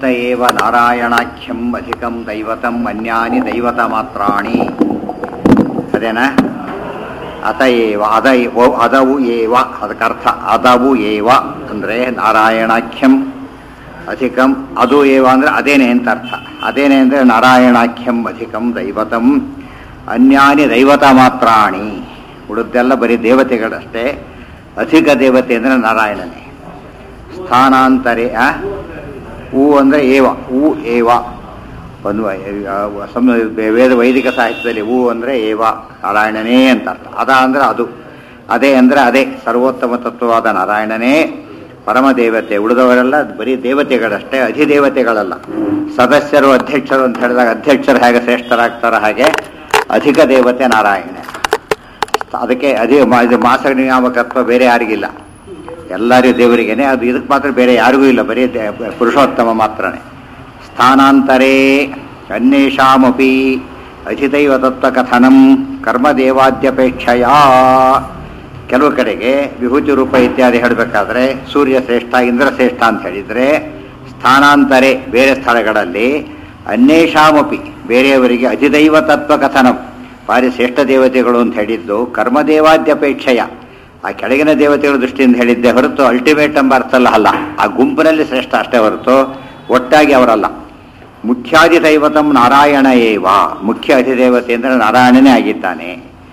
ಅತ ಏವ ನಾರಾಯಣಾಖ್ಯಂ ಅಧಿಕಂ ದೈವತಂ ಅನ್ಯಾನಿ ದೈವತ ಮಾತ್ರಾಣಿ ಅದೇನಾ ಅತ ಏವ ಅದ ಓ- ಅದವು ಏವ ಅದಕ್ಕರ್ಥ ಅದವು ಏವ ಅಂದರೆ ನಾರಾಯಣಾಖ್ಯಂ ಅಧಿಕಂ ಅದು ಏವ ಅಂದರೆ ಅದೇನೆ ಅಂತ ಅರ್ಥ ಅದೇನೆ ಅಂದರೆ ನಾರಾಯಣಾಖ್ಯಂ ಅಧಿಕಂ ದೈವತಂ ಅನ್ಯಾನಿ ದೈವತ ಮಾತ್ರಾಣಿ ಉಳಿದೆಲ್ಲ ಬರೀ ದೇವತೆಗಳಷ್ಟೇ ಅಧಿಕ ದೇವತೆ ಅಂದರೆ ನಾರಾಯಣನೇ ಸ್ಥಾನಾಂತರೆ ಆ? ಊ ಅಂದರೆ ಏವ ಊ ಏವ ಒಂದು ವ- ಸಂ ವೇದ ವೈದಿಕ ಸಾಹಿತ್ಯದಲ್ಲಿ ಊ ಅಂದರೆ ಏವ ನಾರಾಯಣನೇ ಅಂತ ಅರ್ಥ ಅದ ಅಂದರೆ ಅದು ಅದೇ ಅಂದರೆ ಅದೇ ಸರ್ವೋತ್ತಮ ತತ್ವವಾದ ನಾರಾಯಣನೇ ಪರಮ ದೇವತೆ ಉಳಿದವರೆಲ್ಲ ಬರೀ ದೇವತೆಗಳಷ್ಟೇ ಅಧಿದೇವತೆಗಳಲ್ಲ ಸದಸ್ಯರು ಅಧ್ಯಕ್ಷರು ಅಂತ ಹೇಳಿದಾಗ ಅಧ್ಯಕ್ಷರು ಹೇಗೆ ಶ್ರೇಷ್ಠರಾಗ್ತಾರೋ ಹಾಗೆ ಅಧಿಕ ದೇವತೆ ನಾರಾಯಣ ಅದಕ್ಕೆ ಅದೇ ಮಾ- ಇದು ಮಾಸ ನಿಯಾಮಕತ್ವ ಬೇರೆ ಯಾರಿಗಿಲ್ಲ ಎಲ್ಲರಿಗೂ ದೇವರಿಗೇನೆ ಅದು ಇದಕ್ಕೆ ಮಾತ್ರ ಬೇರೆ ಯಾರಿಗೂ ಇಲ್ಲ ಬರೀ ದೇ- ಪುರುಷೋತ್ತಮ ಮಾತ್ರನೇ ಸ್ಥಾನಾಂತರೇ ಅನ್ಯೇಷಾಮಪಿ ಅಧಿದೈವ ತತ್ವ ಕಥನಂ ಕರ್ಮದೇವಾದ್ಯಪೇಕ್ಷೆಯ ಕೆಲವು ಕಡೆಗೆ ವಿಭೂತಿ ರೂಪ ಇತ್ಯಾದಿ ಹೇಳಬೇಕಾದ್ರೆ ಸೂರ್ಯ ಶ್ರೇಷ್ಠ ಇಂದ್ರ ಶ್ರೇಷ್ಠ ಅಂತ ಹೇಳಿದರೆ ಸ್ಥಾನಾಂತರೆ ಬೇರೆ ಸ್ಥಳಗಳಲ್ಲಿ ಅನ್ಯೇಷಾಮಪಿ ಬೇರೆಯವರಿಗೆ ಅಧಿದೈವ ತತ್ವ ಕಥನಂ ಭಾರಿ ಶ್ರೇಷ್ಠ ದೇವತೆಗಳು ಅಂತ ಹೇಳಿದ್ದು ಕರ್ಮದೇವಾದ್ಯಪೇಕ್ಷೆಯ ಆ ಕೆಳಗಿನ ದೇವತೆಗಳ ದೃಷ್ಟಿಯಿಂದ ಹೇಳಿದ್ದೆ ಹೊರತು ಅಲ್ಟಿಮೇಟ್ ಎಂಬ ಅರ್ಥ ಅಲ್ಲ ಅಲ್ಲ ಆ ಗುಂಪಿನಲ್ಲಿ ಶ್ರೇಷ್ಠ ಅಷ್ಟೇ ಹೊರತು ಒಟ್ಟಾಗಿ ಅವರಲ್ಲ ಮುಖ್ಯಾಧಿದೈವತಂ ನಾರಾಯಣ ಏವ ಮುಖ್ಯ ಅಧಿದೇವತೆ ಅಂದರೆ ನಾರಾಯಣನೇ ಆಗಿದ್ದಾನೆ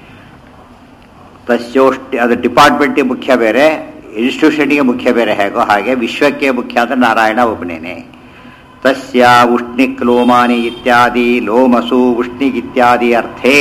ತಸ್ಯೋಷ್ಟಿ ಅದು ಡಿಪಾರ್ಟ್ಮೆಂಟಿಗೆ ಮುಖ್ಯ ಬೇರೆ ಇನ್ಸ್ಟಿಟ್ಯೂಷನ್ಗೆ ಮುಖ್ಯ ಬೇರೆ ಹೇಗೋ ಹಾಗೆ ವಿಶ್ವಕ್ಕೆ ಮುಖ್ಯ ಅಂದರೆ ನಾರಾಯಣ ಒಬ್ಬನೇನೆ ತಸ್ಯ ಉಷ್ಣಿಕ್ ಲೋಮಾನಿ ಇತ್ಯಾದಿ ಲೋಮಸು ಉಷ್ಣಿಕ್ ಇತ್ಯಾದಿ ಅರ್ಥೇ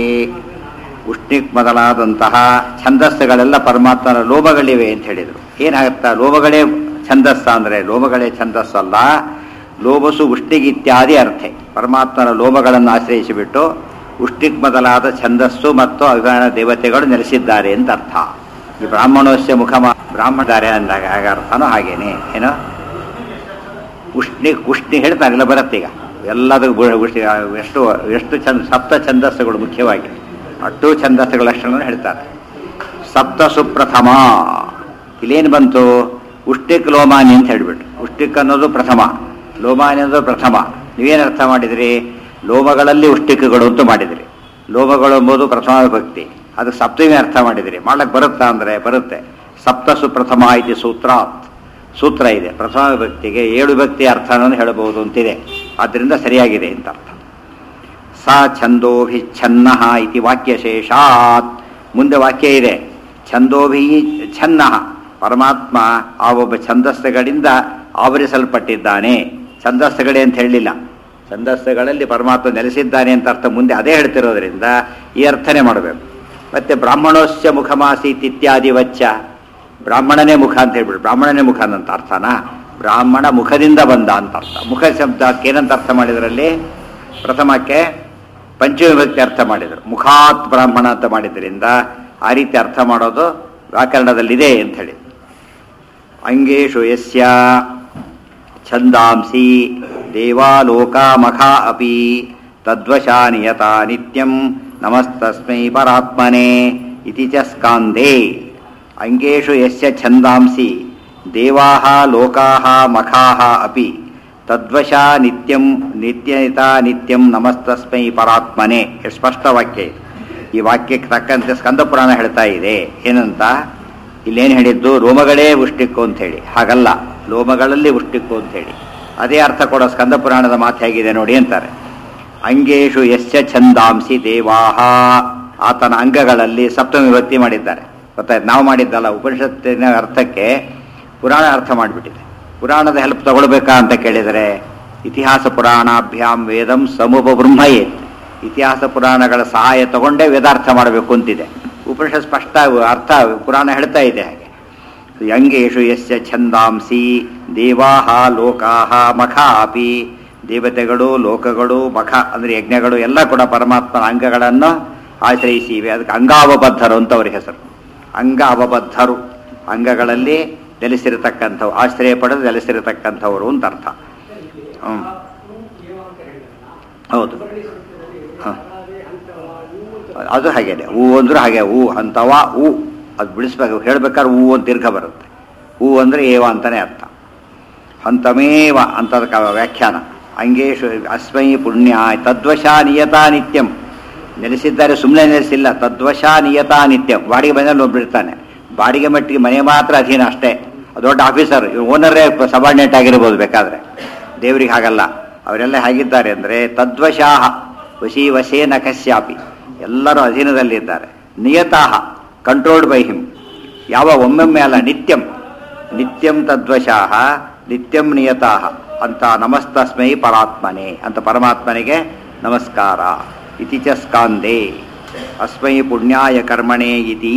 ಉಷ್ಣಿಕ್ ಮೊದಲಾದಂತಹ ಛಂದಸ್ಸುಗಳೆಲ್ಲ ಪರಮಾತ್ಮನ ಲೋಮಗಳಿವೆ ಅಂತ ಹೇಳಿದರು ಏನಾಗುತ್ತಾ ಲೋಮಗಳೇ ಛಂದಸ್ಸ ಅಂದರೆ ಲೋಮಗಳೇ ಛಂದಸ್ಸಲ್ಲ ಲೋಮಸು ಉಷ್ಣಿಕ್ ಇತ್ಯಾದಿ ಅರ್ಥೆ ಪರಮಾತ್ಮನ ಲೋಮಗಳನ್ನು ಆಶ್ರಯಿಸಿಬಿಟ್ಟು ಉಷ್ಣಿಕ್ ಮೊದಲಾದ ಛಂದಸ್ಸು ಮತ್ತು ಅಭಿಮಾನ ದೇವತೆಗಳು ನೆಲೆಸಿದ್ದಾರೆ ಅಂತ ಅರ್ಥ ಈ ಬ್ರಾಹ್ಮಣೋಸ್ಯ ಮುಖಮ ಬ್ರಾಹ್ಮಣಾರೆ ಅಂದಾಗ ಹಾಗೆ ಅರ್ಥನೋ ಹಾಗೇನೆ ಏನೋ ಉಷ್ಣಿ ಉಷ್ಣಿ ಹೇಳ್ತಾರಲ್ಲ ಬರುತ್ತೆ ಈಗ ಎಲ್ಲದಕ್ಕೂ ಗು- ಉಷ್ಣಿ ಎಷ್ಟು ಎಷ್ಟು ಚಂದ ಸಪ್ತ ಛಂದಸ್ಸುಗಳು ಮುಖ್ಯವಾಗಿ ಅಷ್ಟು ಛಂದಸ್ಸುಗಳಷ್ಟನ್ನು ಹೇಳ್ತಾರೆ ಸಪ್ತ ಸುಪ್ರಥಮ ಇಲ್ಲೇನು ಬಂತು ಉಷ್ಟಿಕ್ ಲೋಮಾನಿ ಅಂತ ಹೇಳ್ಬಿಟ್ಟು ಉಷ್ಟಿಕ್ ಅನ್ನೋದು ಪ್ರಥಮ ಲೋಮಾನಿ ಅನ್ನೋದು ಪ್ರಥಮ ನೀವೇನು ಅರ್ಥ ಮಾಡಿದ್ರಿ ಲೋಮಗಳಲ್ಲಿ ಉಷ್ಟಿಕ್ಗಳು ಅಂತ ಮಾಡಿದ್ರಿ ಲೋಮಗಳು ಎಂಬುದು ಪ್ರಥಮ ಭಕ್ತಿ ಅದು ಸಪ್ತಮಿ ಅರ್ಥ ಮಾಡಿದ್ರಿ ಮಾಡಕ್ ಬರುತ್ತಾ ಅಂದರೆ ಬರುತ್ತೆ ಸಪ್ತ ಸುಪ್ರಥಮ ಇತಿ ಸೂತ್ರಾತ್ ಸೂತ್ರ ಇದೆ ಪ್ರಥಮ ಭಕ್ತಿಗೆ ಏಳು ಭಕ್ತಿ ಅರ್ಥವನ್ನು ಹೇಳಬಹುದು ಅಂತಿದೆ ಆದ್ದರಿಂದ ಸರಿಯಾಗಿದೆ ಅಂತ ಅರ್ಥ ಸ ಛಂದೋಭಿಚ್ಛನ್ನ ಇತಿ ವಾಕ್ಯಶೇಷಾತ್ ಮುಂದೆ ವಾಕ್ಯ ಇದೆ ಛಂದೋಭಿ ಛನ್ನ ಪರಮಾತ್ಮ ಆ ಒಬ್ಬ ಛಂದಸ್ಸುಗಳಿಂದ ಆವರಿಸಲ್ಪಟ್ಟಿದ್ದಾನೆ ಛಂದಸ್ಸುಗಳೇ ಅಂತ ಹೇಳಲಿಲ್ಲ ಛಂದಸ್ಸುಗಳಲ್ಲಿ ಪರಮಾತ್ಮ ನೆಲೆಸಿದ್ದಾನೆ ಅಂತ ಅರ್ಥ ಮುಂದೆ ಅದೇ ಹೇಳ್ತಿರೋದ್ರಿಂದ ಈ ಅರ್ಥನೆ ಮಾಡಬೇಕು ಮತ್ತೆ ಬ್ರಾಹ್ಮಣೋಸ್ಯ ಮುಖಮಾಸೀತ್ ಇತ್ಯಾದಿ ವಚ್ಚ ಬ್ರಾಹ್ಮಣನೇ ಮುಖ ಅಂತ ಹೇಳ್ಬಿಟ್ಟು ಬ್ರಾಹ್ಮಣನೇ ಮುಖ ಅಂತ ಅರ್ಥನಾ ಬ್ರಾಹ್ಮಣ ಮುಖದಿಂದ ಬಂದ ಅಂತ ಅರ್ಥ ಮುಖ ಶಬ್ದಕ್ಕೆ ಏನಂತ ಅರ್ಥ ಮಾಡಿದ್ರಲ್ಲಿ ಪ್ರಥಮಕ್ಕೆ ಪಂಚವಿಭಕ್ತಿ ಅರ್ಥ ಮಾಡಿದರು ಮುಖಾತ್ ಬ್ರಾಹ್ಮಣ ಅಂತ ಮಾಡಿದ್ರಿಂದ ಆ ರೀತಿ ಅರ್ಥ ಮಾಡೋದು ವ್ಯಾಕರಣದಲ್ಲಿದೆ ಅಂತ ಹೇಳಿ ಅಂಗೇಶು ಯಸ್ಯ ಛಂದಾಂಸಿ ದೇವಾಲೋಕಾಮಖ ಅಪಿ ತದ್ವಶಾ ನಿಯತ ನಿತ್ಯಂ ನಮಸ್ತಸ್ಮೈ ಪರಾತ್ಮನೆ ಇತಿ ಚ ಸ್ಕಾಂದೇ ಅಂಗೇಶು ಯಸ್ಯ ಛಂದಾಂಸಿ ದೇವಾಹ ಲೋಕಾಹ ಮಖಾಹ ಅಪಿ ತದ್ವಶಾ ನಿತ್ಯಂ ನಿತ್ಯನಿತ ನಿತ್ಯಂ ನಮಸ್ತಸ್ಮೈ ಪರಾತ್ಮನೆ ಎಷ್ಟು ಸ್ಪಷ್ಟ ವಾಕ್ಯ ಇದು ಈ ವಾಕ್ಯಕ್ಕೆ ತಕ್ಕಂತೆ ಸ್ಕಂದ ಪುರಾಣ ಹೇಳ್ತಾ ಇದೆ ಏನಂತ ಇಲ್ಲೇನು ಹೇಳಿದ್ದು ರೋಮಗಳೇ ಉಷ್ಟಿಕ್ಕು ಅಂತ ಹೇಳಿ ಹಾಗಲ್ಲ ಲೋಮಗಳಲ್ಲಿ ಉಷ್ಟಿಕ್ಕು ಅಂತ ಹೇಳಿ ಅದೇ ಅರ್ಥ ಕೊಡೋ ಸ್ಕಂದ ಪುರಾಣದ ಮಾತು ಹೇಗಿದೆ ನೋಡಿ ಅಂತಾರೆ ಅಂಗೇಶು ಯಶ್ಚ ಛಂದಾಂಸಿ ದೇವಾಹ ಆತನ ಅಂಗಗಳಲ್ಲಿ ಸಪ್ತಮಿ ವಿಭಕ್ತಿ ಮಾಡಿದ್ದಾರೆ ಗೊತ್ತಾಯ್ತು ನಾವು ಮಾಡಿದ್ದಲ್ಲ ಉಪನಿಷತ್ತಿನ ಅರ್ಥಕ್ಕೆ ಪುರಾಣ ಅರ್ಥ ಮಾಡಿಬಿಟ್ಟಿದೆ ಪುರಾಣದ ಹೆಲ್ಪ್ ತಗೊಳ್ಬೇಕಾ ಅಂತ ಕೇಳಿದರೆ ಇತಿಹಾಸ ಪುರಾಣಾಭ್ಯಾಂ ವೇದಂ ಸಮೂಪ ಬ್ರಹ್ಮಯೇತ್ ಇತಿಹಾಸ ಪುರಾಣಗಳ ಸಹಾಯ ತಗೊಂಡೇ ವೇದಾರ್ಥ ಮಾಡಬೇಕು ಅಂತಿದೆ ಉಪನಿಷತ್ ಸ್ಪಷ್ಟ ಅರ್ಥ ಪುರಾಣ ಹೇಳ್ತಾ ಇದೆ ಹಾಗೆ ಯಂಗೇಶು ಯಸ್ಯ ಛಂದಾಂಸಿ ದೇವಾಹ ಲೋಕಾಹ ಮಖ ಅಪಿ ದೇವತೆಗಳು ಲೋಕಗಳು ಮಖ ಅಂದರೆ ಯಜ್ಞಗಳು ಎಲ್ಲ ಕೂಡ ಪರಮಾತ್ಮನ ಅಂಗಗಳನ್ನು ಆಶ್ರಯಿಸಿವೆ ಅದಕ್ಕೆ ಅಂಗಾವಬದ್ಧರು ಅಂತ ಅವ್ರ ಹೆಸರು ಅಂಗ ಅವಬದ್ಧರು ಅಂಗಗಳಲ್ಲಿ ನೆಲೆಸಿರತಕ್ಕಂಥವು ಆಶ್ರಯ ಪಡೆದು ನೆಲೆಸಿರತಕ್ಕಂಥವರು ಅಂತ ಅರ್ಥ ಹ್ಮ್ ಹೌದು ಹಾಂ ಅದು ಹಾಗೇನೆ ಹೂ ಅಂದ್ರೆ ಹಾಗೆ ಹೂ ಅಂತವ ಹೂ ಅದು ಬಿಡಿಸ್ಬೇಕು ಹೇಳ್ಬೇಕಾದ್ರೆ ಹೂ ಅಂತ ದೀರ್ಘ ಬರುತ್ತೆ ಹೂ ಅಂದರೆ ಏವ ಅಂತಾನೆ ಅರ್ಥ ಹಂತಮೇವ ಅಂತದಕ್ಕೆ ವ್ಯಾಖ್ಯಾನ ಅಂಗೇಶು ಅಸ್ಮೈ ಪುಣ್ಯ ತದ್ವಶ ನಿಯತಾ ನಿತ್ಯಂ ನೆಲೆಸಿದ್ದಾರೆ ಸುಮ್ಮನೆ ನೆಲೆಸಿಲ್ಲ ತದ್ವಶ ನಿಯತಾ ನಿತ್ಯಂ ಬಾಡಿಗೆ ಮನೆಯಲ್ಲಿ ಒಬ್ಬಿರ್ತಾನೆ ಬಾಡಿಗೆ ಮಟ್ಟಿಗೆ ಮನೆ ಮಾತ್ರ ಅಧೀನ ಅಷ್ಟೇ ದೊಡ್ಡ ಆಫೀಸರ್ ಓನರೇ ಸಬಾರ್ಡಿನೇಟ್ ಆಗಿರ್ಬೋದು ಬೇಕಾದ್ರೆ ದೇವರಿಗೆ ಹಾಗಲ್ಲ ಅವರೆಲ್ಲ ಹೇಗಿದ್ದಾರೆ ಅಂದರೆ ತದ್ವಶಾಹ ವಶಿ ವಶೇನ ಕಶ್ಯಾಪಿ ಎಲ್ಲರೂ ಅಧೀನದಲ್ಲಿದ್ದಾರೆ ನಿಯತಾಹ ಕಂಟ್ರೋಲ್ಡ್ ಬೈ ಹಿಮ್ ಯಾವ ಒಮ್ಮೊಮ್ಮೆ ಅಲ್ಲ ನಿತ್ಯಂ ನಿತ್ಯಂ ತದ್ವಶಾಹ ನಿತ್ಯಂ ನಿಯತಾಹ ಅಂತ ನಮಸ್ತಸ್ಮೈ ಪರಾತ್ಮನೆ ಅಂತ ಪರಮಾತ್ಮನಿಗೆ ನಮಸ್ಕಾರ ಇತಿ ಚ ಸ್ಕಾಂದೇ ಅಸ್ಮೈ ಪುಣ್ಯಾಯ ಕರ್ಮಣೆ ಇತಿ